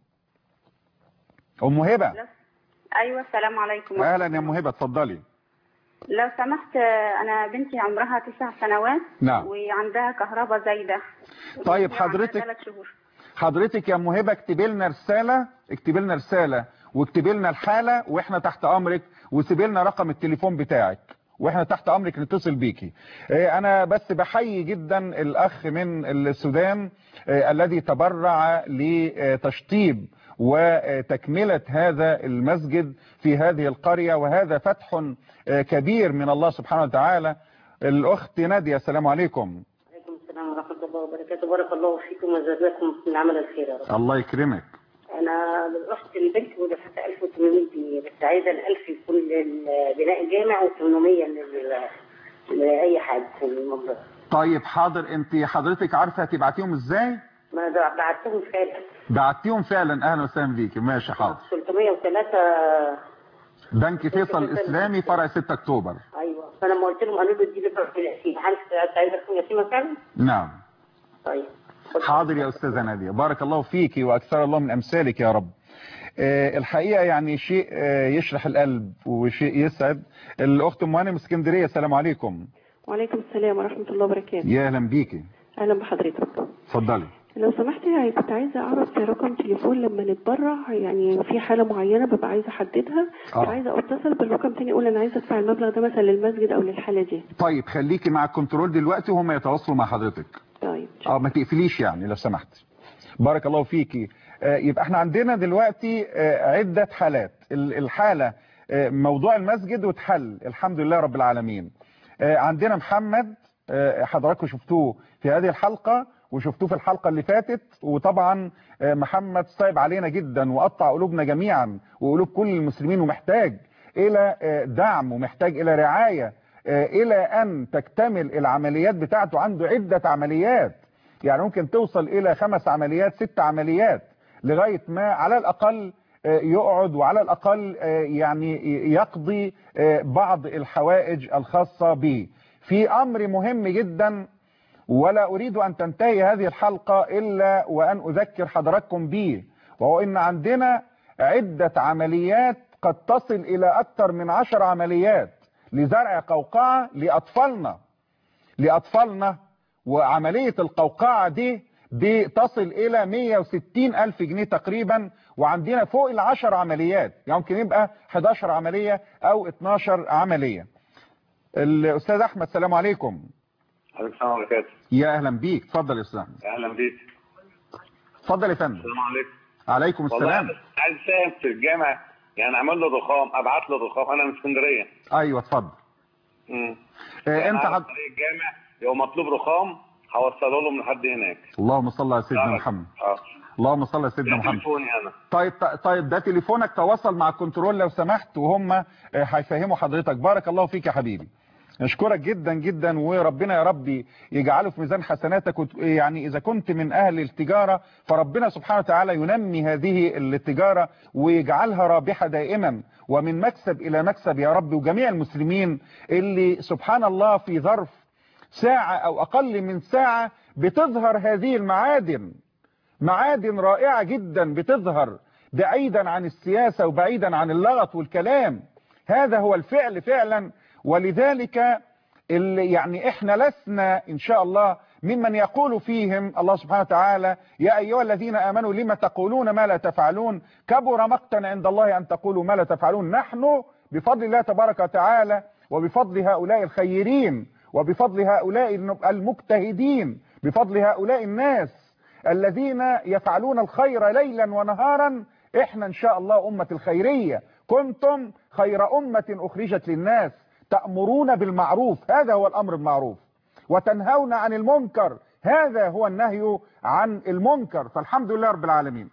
أم هبة ايوه السلام عليكم اهلا يا ام هبه اتفضلي لو سمحت آه، انا بنتي عمرها تسع سنوات نعم. وعندها كهرباء زايده طيب وعندها حضرتك ثلاث شهور حضرتك يا ام هبه اكتبي لنا رساله اكتبي لنا رساله واكتبي لنا الحاله واحنا تحت امرك وسيبي لنا رقم التليفون بتاعك واحنا تحت امرك نتصل بيكي آه، انا بس بحيي جدا الاخ من السودان آه، الذي تبرع لتشطيب وتكملة هذا المسجد في هذه القرية وهذا فتح آه، كبير من الله سبحانه وتعالى الأخت نادية السلام عليكم عليكم السلام ورحمة الله وبركاته بارك الله فيكم وجزاكم من العمل الخير يا رب الله يكرمك أنا رحت البنك ودفعت 1800 جنيه بس عايزة ال 1000 يكون لبناء الجامع و800 لل- لأي حاجة في المنظر طيب حاضر انت حضرتك عارفة هتبعتيهم ازاي ما ده- بعتهم فعلا بعتيهم فعلا اهلا وسهلا بيكي ماشي حاضر 303 بنك فيصل الاسلامي فرع 6 اكتوبر أيوه فلما قلت لهم قالوا لي دي لك ياسين هل عايزة تكون ياسين فعلا؟ نعم طيب حاضر يا استاذة نادية بارك الله فيكي واكثر الله من امثالك يا رب آه، الحقيقة يعني شيء آه، يشرح القلب وشيء يسعد الاخت ام هانم اسكندرية السلام عليكم وعليكم السلام ورحمة الله وبركاته يا اهلا بيكي أهلا بحضرتك اتفضلي لو سمحت يعني كنت عايزة أعرف رقم تليفون لما نتبرع يعني في حالة معينة ببقى عايزة أحددها آه. عايزة أتصل بالرقم تاني أقول أنا عايزة أدفع المبلغ ده مثلا للمسجد أو للحالة دي طيب خليكي مع الكنترول دلوقتي وهم يتواصلوا مع حضرتك طيب اه ما تقفليش يعني لو سمحت بارك الله فيكي آه، يبقى احنا عندنا دلوقتي آه، عدة حالات ال- الحالة آه، موضوع المسجد واتحل الحمد لله رب العالمين آه، عندنا محمد آه، حضراتكم شفتوه في هذه الحلقة وشفتوه في الحلقة اللي فاتت وطبعا آه، محمد صعب علينا جدا وقطع قلوبنا جميعا وقلوب كل المسلمين ومحتاج الى آه، دعم ومحتاج الى رعاية آه، الى ان تكتمل العمليات بتاعته عنده عدة عمليات يعني ممكن توصل الى خمس عمليات ست عمليات لغاية ما على الاقل آه، يقعد وعلى الاقل آه، يعني يقضي آه، بعض الحوائج الخاصة به في امر مهم جدا ولا اريد ان تنتهي هذه الحلقة الا وان اذكر حضراتكم به وهو ان عندنا عدة عمليات قد تصل الى اكثر من عشر عمليات لزرع قوقعة لاطفالنا لأطفالنا وعملية القوقعة دي بتصل إلى 160 ألف جنيه تقريبا وعندنا فوق العشر عمليات يعني ممكن يبقى 11 عملية أو 12 عملية الأستاذ أحمد السلام عليكم عليكم السلام وبركاته يا أهلا بيك اتفضل يا أستاذ أحمد اهلا بيك اتفضل يا فندم السلام عليكم عليكم والله السلام أنا عايز اساهم في الجامع يعني اعمل له ضخام ابعت له ضخام انا من اسكندريه أيوة اتفضل امم آه، أنت على حض... طريق الجامع لو مطلوب رخام هوصله له من لحد هناك اللهم صل على سيدنا محمد اه اللهم صل على سيدنا ده محمد تليفوني انا طيب طيب ده تليفونك تواصل مع الكنترول لو سمحت وهم آه، هيفهموا حضرتك بارك الله فيك يا حبيبي نشكرك جدا جدا وربنا يا ربي يجعله في ميزان حسناتك وت- يعني إذا كنت من أهل التجارة فربنا سبحانه وتعالى ينمي هذه التجارة ويجعلها رابحة دائما ومن مكسب إلى مكسب يا رب وجميع المسلمين اللي سبحان الله في ظرف ساعة أو أقل من ساعة بتظهر هذه المعادن معادن رائعة جدا بتظهر بعيدا عن السياسة وبعيدا عن اللغط والكلام هذا هو الفعل فعلا ولذلك اللي يعني احنا لسنا ان شاء الله ممن يقول فيهم الله سبحانه وتعالى يا ايها الذين امنوا لما تقولون ما لا تفعلون كبر مقتا عند الله ان تقولوا ما لا تفعلون نحن بفضل الله تبارك وتعالى وبفضل هؤلاء الخيرين وبفضل هؤلاء المجتهدين بفضل هؤلاء الناس الذين يفعلون الخير ليلا ونهارا احنا ان شاء الله امة الخيرية كنتم خير امة اخرجت للناس تأمرون بالمعروف هذا هو الامر بالمعروف وتنهون عن المنكر هذا هو النهي عن المنكر فالحمد لله رب العالمين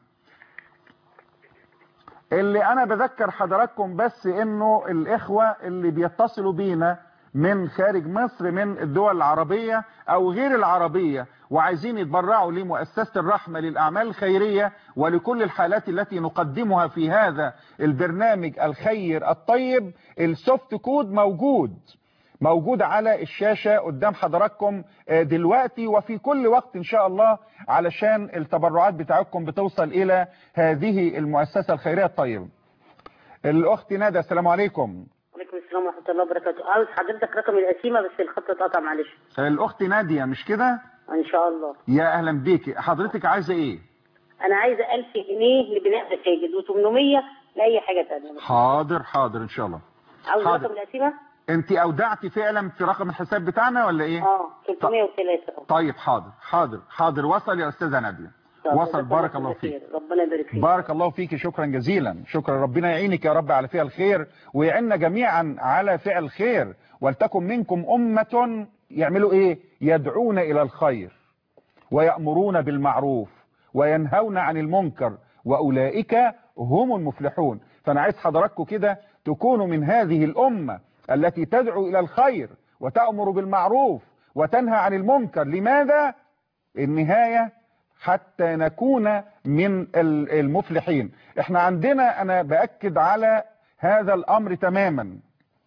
اللي انا بذكر حضراتكم بس انه الاخوة اللي بيتصلوا بينا من خارج مصر من الدول العربية او غير العربية وعايزين يتبرعوا لمؤسسة الرحمة للاعمال الخيرية ولكل الحالات التي نقدمها في هذا البرنامج الخير الطيب السوفت كود موجود موجود على الشاشة قدام حضراتكم آه، دلوقتي وفي كل وقت ان شاء الله علشان التبرعات بتاعتكم بتوصل الى هذه المؤسسة الخيرية الطيبة الاخت ندى السلام عليكم وعليكم السلام ورحمة الله وبركاته عاوز حضرتك رقم القسيمة بس الخط اتقطع معلش الاخت نادية مش كده ان شاء الله يا اهلا بيكي حضرتك عايزة ايه انا عايزة 1000 جنيه لبناء مساجد و800 لأي حاجة تانية حاضر حاضر ان شاء الله عاوز حاضر. رقم القسيمة انت اودعتي فعلا في رقم الحساب بتاعنا ولا ايه اه 303 طيب حاضر حاضر حاضر وصل يا استاذة نادية وصل بارك الله فيك ربنا يبارك فيك بارك الله فيك شكرا جزيلا شكرا ربنا يعينك يا رب على فعل الخير ويعيننا جميعا على فعل الخير ولتكن منكم أمة يعملوا ايه يدعون الى الخير ويأمرون بالمعروف وينهون عن المنكر وأولئك هم المفلحون فأنا عايز حضراتكم كده تكونوا من هذه الأمة التي تدعو إلى الخير وتأمر بالمعروف وتنهى عن المنكر لماذا؟ النهاية حتى نكون من ال- المفلحين احنا عندنا انا باكد على هذا الامر تماما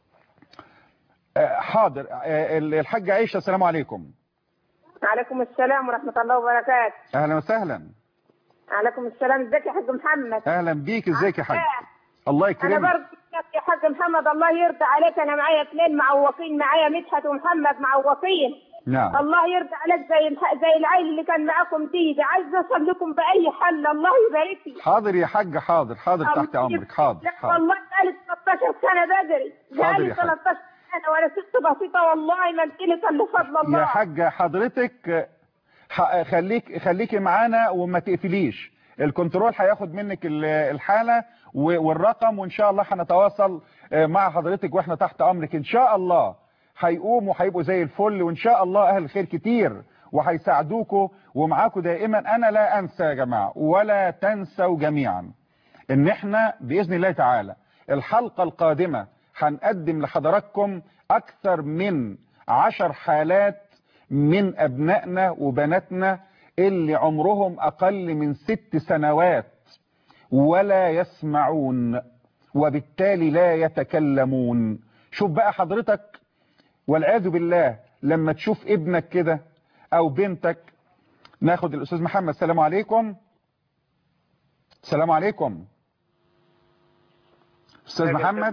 آه، حاضر آه، الحاج عيشة السلام عليكم عليكم السلام ورحمة الله وبركاته اهلا وسهلا عليكم السلام ازيك يا حاج محمد اهلا بيك ازيك يا حاج الله انا يكرمك برضه يا حاج محمد الله يرضى عليك انا معايا اثنين معوقين معايا مدحت ومحمد معوقين نعم الله يرضى عليك زي الح- زي العيل اللي كان معاكم دي ده عايز اوصل لكم باي حل الله يبارك لي حاضر يا حاج حاضر حاضر تحت امرك حاضر لا حاضر والله بقالي 13 سنة بدري حاضر بقالي يا حاج. 13 سنة وانا ست بسيطة والله ما امتلك الا فضل الله يا حاجة حضرتك ح- خليك خليكي معانا وما تقفليش الكنترول هياخد منك ال- الحالة و- والرقم وان شاء الله هنتواصل آه، مع حضرتك واحنا تحت امرك ان شاء الله هيقوموا هيبقوا زي الفل وان شاء الله اهل الخير كتير وهيساعدوكوا ومعاكوا دائما انا لا انسى يا جماعة ولا تنسوا جميعا ان احنا باذن الله تعالى الحلقة القادمة هنقدم لحضراتكم اكثر من عشر حالات من ابنائنا وبناتنا اللي عمرهم اقل من ست سنوات ولا يسمعون وبالتالي لا يتكلمون شوف بقى حضرتك والعياذ بالله لما تشوف ابنك كده او بنتك ناخد الاستاذ محمد السلام عليكم السلام عليكم استاذ محمد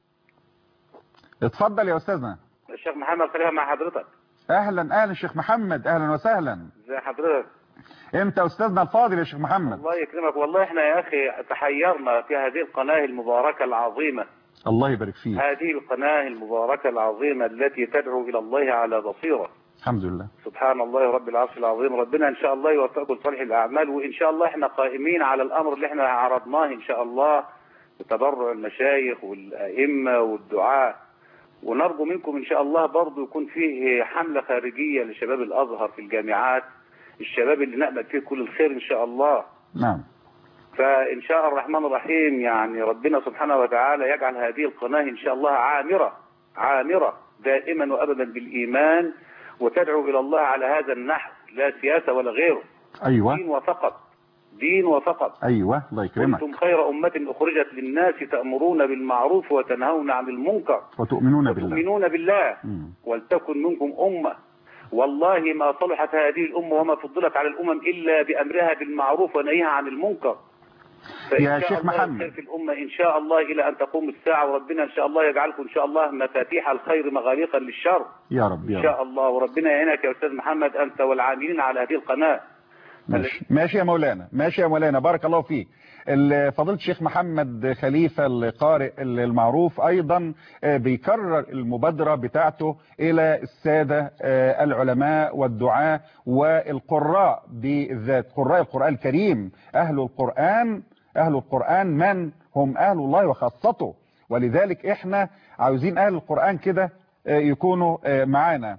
اتفضل يا استاذنا الشيخ محمد خليفه مع حضرتك اهلا اهلا شيخ محمد اهلا وسهلا ازي حضرتك انت استاذنا الفاضل يا شيخ محمد الله يكرمك والله احنا يا اخي تحيرنا في هذه القناه المباركه العظيمه الله يبارك فيك هذه القناه المباركه العظيمه التي تدعو الى الله على بصيره الحمد لله سبحان الله رب العرش العظيم ربنا ان شاء الله يوفقكم لصالح الاعمال وان شاء الله احنا قائمين على الامر اللي احنا عرضناه ان شاء الله بتبرع المشايخ والائمه والدعاء ونرجو منكم ان شاء الله برضو يكون فيه حمله خارجيه لشباب الازهر في الجامعات الشباب اللي نامل فيه كل الخير ان شاء الله نعم فان شاء الرحمن الرحيم يعني ربنا سبحانه وتعالى يجعل هذه القناه ان شاء الله عامره عامره دائما وابدا بالايمان وتدعو الى الله على هذا النحو لا سياسه ولا غيره ايوه دين وفقط دين وفقط ايوه الله يكرمك كنتم خير امه اخرجت للناس تامرون بالمعروف وتنهون عن المنكر وتؤمنون بالله تؤمنون بالله مم. ولتكن منكم أمة والله ما صلحت هذه الأمة وما فضلت على الأمم إلا بأمرها بالمعروف ونهيها عن المنكر فإن يا شاء شيخ الله محمد. الخير في الأمة إن شاء الله إلى أن تقوم الساعة وربنا إن شاء الله يجعلكم إن شاء الله مفاتيح الخير مغاليقا للشر يا رب يا إن رب شاء الله وربنا يعينك يا أستاذ محمد أنت والعاملين على هذه القناة ماشي ماشي يا مولانا ماشي يا مولانا بارك الله فيك ال- فضيله الشيخ محمد خليفه القارئ المعروف ايضا آه، بيكرر المبادره بتاعته الى الساده آه، العلماء والدعاة والقراء بالذات قراء القران الكريم اهل القران اهل القران من هم اهل الله وخاصته ولذلك احنا عاوزين اهل القران كده آه، يكونوا آه، معانا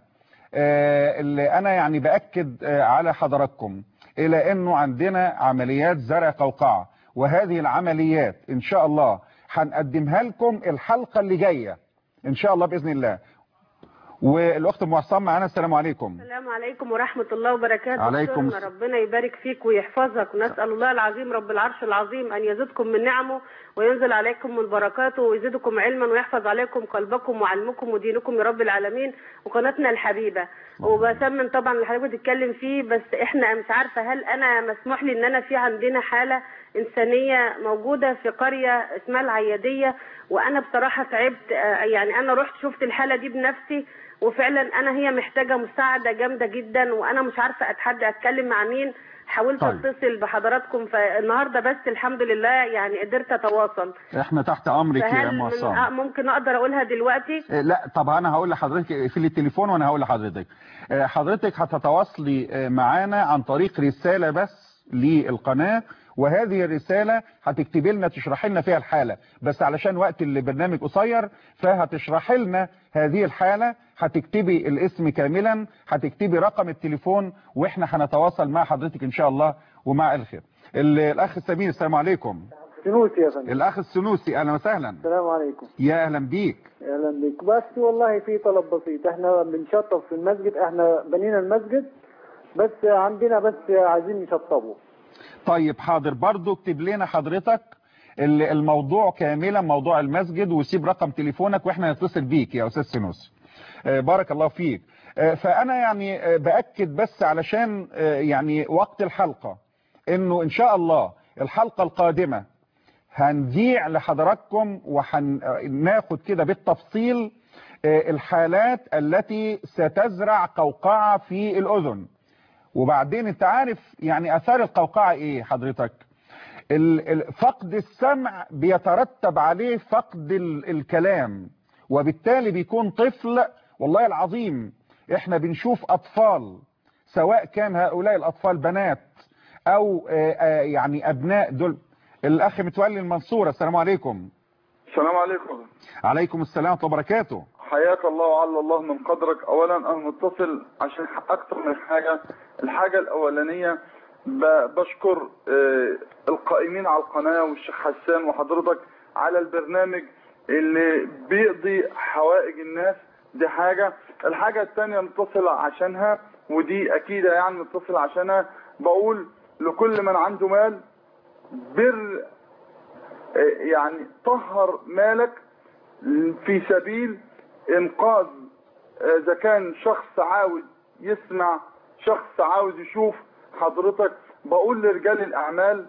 آه، اللي انا يعني باكد آه، على حضراتكم الى انه عندنا عمليات زرع قوقعه وهذه العمليات ان شاء الله هنقدمها لكم الحلقه اللي جايه ان شاء الله باذن الله والاخت ام عصام معانا السلام عليكم السلام عليكم ورحمة الله وبركاته عليكم دكتورنا ربنا يبارك فيك ويحفظك ونسأل الله العظيم رب العرش العظيم أن يزدكم من نعمه وينزل عليكم من بركاته ويزيدكم علما ويحفظ عليكم قلبكم وعلمكم ودينكم يا رب العالمين وقناتنا الحبيبة وبسمن طبعا اللي حضرتك بتتكلم فيه بس احنا مش عارفة هل أنا مسموح لي إن أنا في عندنا حالة إنسانية موجودة في قرية اسمها العيادية وأنا بصراحة تعبت آه، يعني أنا رحت شفت الحالة دي بنفسي وفعلا انا هي محتاجه مساعده جامده جدا وانا مش عارفه اتحدى اتكلم مع مين حاولت طيب. اتصل بحضراتكم فالنهارده بس الحمد لله يعني قدرت اتواصل احنا تحت امرك يا فهل ام من عصام آه ممكن اقدر اقولها دلوقتي آه، لا طب انا هقول لحضرتك في التليفون وانا هقول لحضرتك آه، حضرتك هتتواصلي آه، معانا عن طريق رسالة بس للقناة وهذه الرسالة هتكتبي لنا تشرحي لنا فيها الحالة بس علشان وقت البرنامج قصير فهتشرحي لنا هذه الحالة هتكتبي الاسم كاملا هتكتبي رقم التليفون واحنا هنتواصل مع حضرتك ان شاء الله ومع الخير ال- الاخ سمير السلام عليكم سنوسي يا فندم الاخ السنوسي اهلا وسهلا السلام عليكم يا اهلا بيك اهلا بك بس والله في طلب بسيط احنا بنشطب في المسجد احنا بنينا المسجد بس عندنا بس عايزين نشطبه طيب حاضر برضو اكتب لنا حضرتك ال- الموضوع كاملا موضوع المسجد وسيب رقم تليفونك واحنا نتصل بيك يا استاذ سنوس آه، بارك الله فيك آه، فانا يعني آه، باكد بس علشان آه، يعني وقت الحلقة انه ان شاء الله الحلقة القادمة هنذيع لحضراتكم وهناخد كده بالتفصيل آه، الحالات التي ستزرع قوقعة في الاذن وبعدين انت عارف يعني اثار القوقعة ايه حضرتك ال- ال- فقد السمع بيترتب عليه فقد ال- الكلام وبالتالي بيكون طفل والله العظيم احنا بنشوف اطفال سواء كان هؤلاء الاطفال بنات او آه، آه، يعني ابناء دول الاخ متولي المنصورة السلام عليكم السلام عليكم عليكم السلام ورحمة الله وبركاته حياك الله وعلى الله من قدرك اولا انا متصل عشان اكتر من حاجة الحاجة الاولانية ب- بشكر آه، القائمين على القناة والشيخ حسان وحضرتك على البرنامج اللي بيقضي حوائج الناس دي حاجة الحاجة التانية متصل عشانها ودي اكيد يعني متصل عشانها بقول لكل من عنده مال بر آه، يعني طهر مالك في سبيل انقاذ آه، اذا كان شخص عاوز يسمع شخص عاوز يشوف حضرتك بقول لرجال الاعمال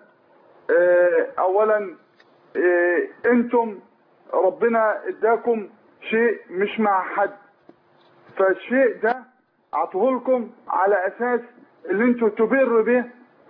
آه، اولا آه، انتم ربنا اداكم شيء مش مع حد فالشيء ده اعطوه على اساس اللي انتوا تبروا به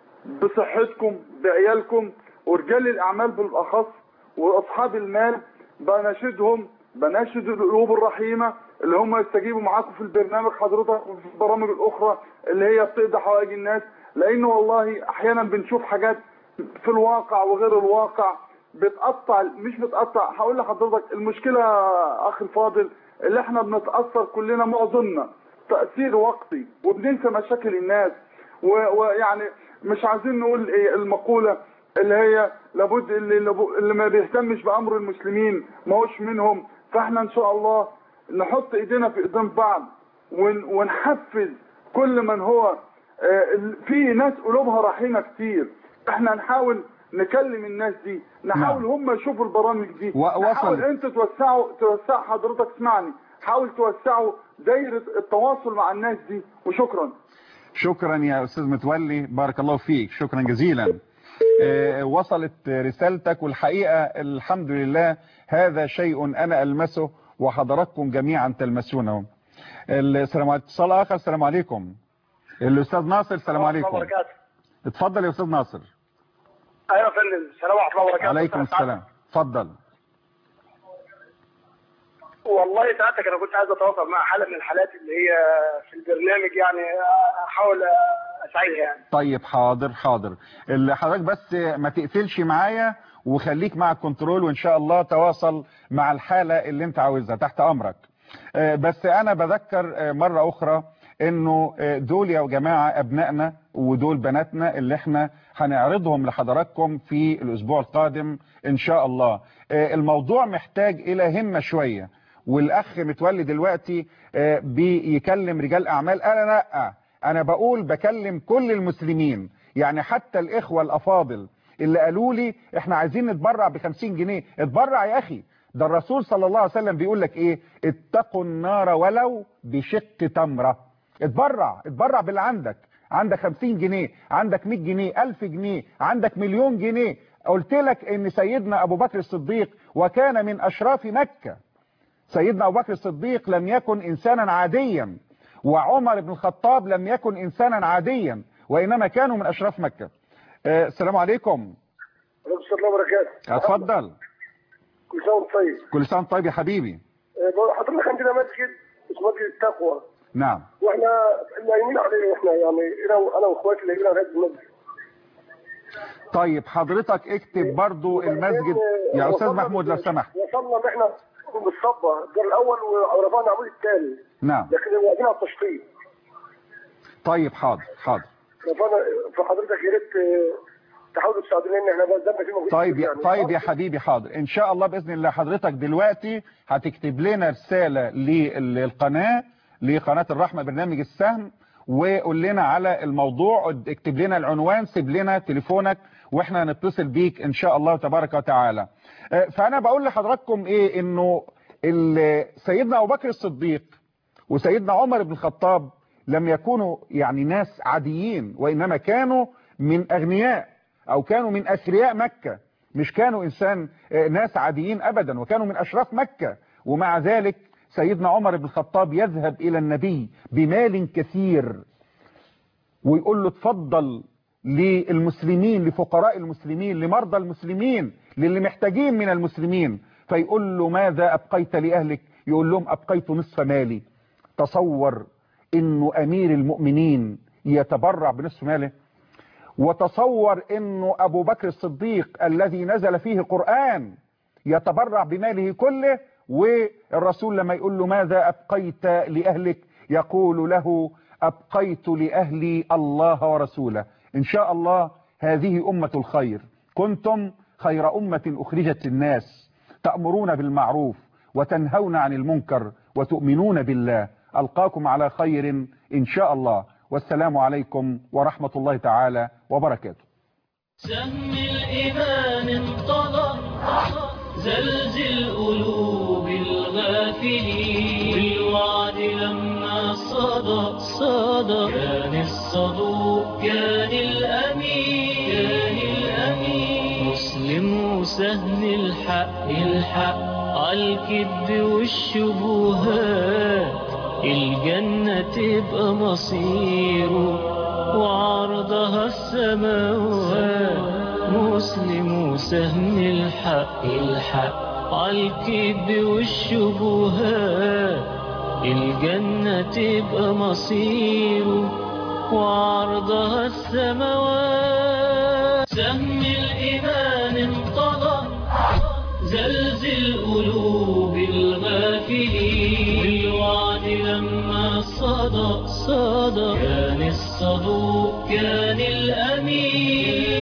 بصحتكم بعيالكم ورجال الاعمال بالاخص واصحاب المال بناشدهم بناشد القلوب الرحيمه اللي هم يستجيبوا معاكم في البرنامج حضرتك وفي البرامج الاخرى اللي هي بتقضي حوائج الناس لانه والله احيانا بنشوف حاجات في الواقع وغير الواقع بتقطع مش بتقطع هقول لحضرتك المشكله يا اخي الفاضل اللي احنا بنتاثر كلنا معظمنا تاثير وقتي وبننسى مشاكل الناس و- ويعني مش عايزين نقول ايه المقوله اللي هي لابد اللي, اللي ما بيهتمش بامر المسلمين ما هوش منهم فاحنا ان شاء الله نحط ايدينا في ايدين بعض ون- ونحفز كل من هو آه، ال- في ناس قلوبها رحيمه كتير احنا نحاول نكلم الناس دي نحاول هم يشوفوا البرامج دي و- وصل. نحاول انت توسعوا توسع حضرتك اسمعني حاول توسعوا دايره التواصل مع الناس دي وشكرا شكرا يا أستاذ متولي بارك الله فيك شكرا جزيلا آه، وصلت رسالتك والحقيقة الحمد لله هذا شيء أنا ألمسه وحضراتكم جميعا تلمسونه السلام عليكم اتصال آخر السلام عليكم الأستاذ ناصر السلام عليكم وبركاته اتفضل يا أستاذ ناصر ايوه يا فندم السلام ورحمه الله وبركاته عليكم السلام اتفضل والله ساعتك انا كنت عايز اتواصل مع حاله من الحالات اللي هي في البرنامج يعني احاول اساعدها يعني طيب حاضر حاضر اللي حضرتك بس ما تقفلش معايا وخليك مع الكنترول وان شاء الله تواصل مع الحالة اللي انت عاوزها تحت امرك آه، بس انا بذكر آه، مرة اخرى انه آه، دول يا جماعة ابنائنا ودول بناتنا اللي احنا هنعرضهم لحضراتكم في الاسبوع القادم ان شاء الله آه، الموضوع محتاج الى همة شوية والاخ متولي دلوقتي آه، بيكلم رجال اعمال انا لا انا بقول بكلم كل المسلمين يعني حتى الاخوة الافاضل اللي قالوا لي احنا عايزين نتبرع ب 50 جنيه اتبرع يا اخي ده الرسول صلى الله عليه وسلم بيقول لك ايه اتقوا النار ولو بشق تمرة اتبرع اتبرع باللي عندك عندك 50 جنيه عندك 100 جنيه 1000 جنيه عندك مليون جنيه قلت لك ان سيدنا ابو بكر الصديق وكان من اشراف مكة سيدنا ابو بكر الصديق لم يكن انسانا عاديا وعمر بن الخطاب لم يكن انسانا عاديا وانما كانوا من اشراف مكة آه، السلام عليكم عليكم السلام وبركاته اتفضل كل سنه وانت طيب كل سنه وأنت طيب يا حبيبي آه، بقول حضرتك عندنا مسجد اسمه مسجد التقوى نعم واحنا نايمين عليه احنا يعني انا انا واخواتي اللي جينا لغايه المسجد طيب حضرتك اكتب برضو المسجد يا استاذ محمود لو سمحت وصلنا ان احنا بالصبه الدور الاول ورفعنا العمود الثاني نعم لكن واقفين على التشطيب طيب حاضر حاضر رفعنا فحضرتك يا ريت آه، تحاولوا تساعدونا ان احنا بقى ذنب في موجود طيب يا يعني. طيب يا حبيبي حاضر ان شاء الله باذن الله حضرتك دلوقتي هتكتب لنا رساله للقناه لقناه الرحمه برنامج السهم وقول لنا على الموضوع اكتب لنا العنوان سيب لنا تليفونك واحنا هنتصل بيك ان شاء الله تبارك وتعالى آه، فانا بقول لحضراتكم ايه انه ال- سيدنا ابو بكر الصديق وسيدنا عمر بن الخطاب لم يكونوا يعني ناس عاديين وإنما كانوا من أغنياء أو كانوا من أثرياء مكة مش كانوا إنسان آه، ناس عاديين أبدا وكانوا من أشراف مكة ومع ذلك سيدنا عمر بن الخطاب يذهب إلى النبي بمال كثير ويقول له اتفضل للمسلمين لفقراء المسلمين لمرضى المسلمين للي محتاجين من المسلمين فيقول له ماذا أبقيت لأهلك يقول لهم أبقيت نصف مالي تصور انه امير المؤمنين يتبرع بنصف ماله وتصور انه ابو بكر الصديق الذي نزل فيه القرآن يتبرع بماله كله والرسول لما يقول له ماذا ابقيت لاهلك يقول له ابقيت لاهلي الله ورسوله ان شاء الله هذه امة الخير كنتم خير امة اخرجت للناس تأمرون بالمعروف وتنهون عن المنكر وتؤمنون بالله ألقاكم على خير إن شاء الله والسلام عليكم ورحمة الله تعالى وبركاته سهم الإيمان انطلق زلزل قلوب الغافلين بالوعد لما صدى صدى كان الصدوق كان الأمين كان الأمين مسلم وسهل الحق الحق عالكذب والشبهات الجنة تبقى مصيره وعرضها السماوات مسلم وسهم الحق الحق عالكذب والشبهات الجنة تبقى مصيره وعرضها السماوات سهم الإيمان انطلق زلزل قلوب الغافلين بالوعد لما صدى صدى كان الصدوق كان الأمين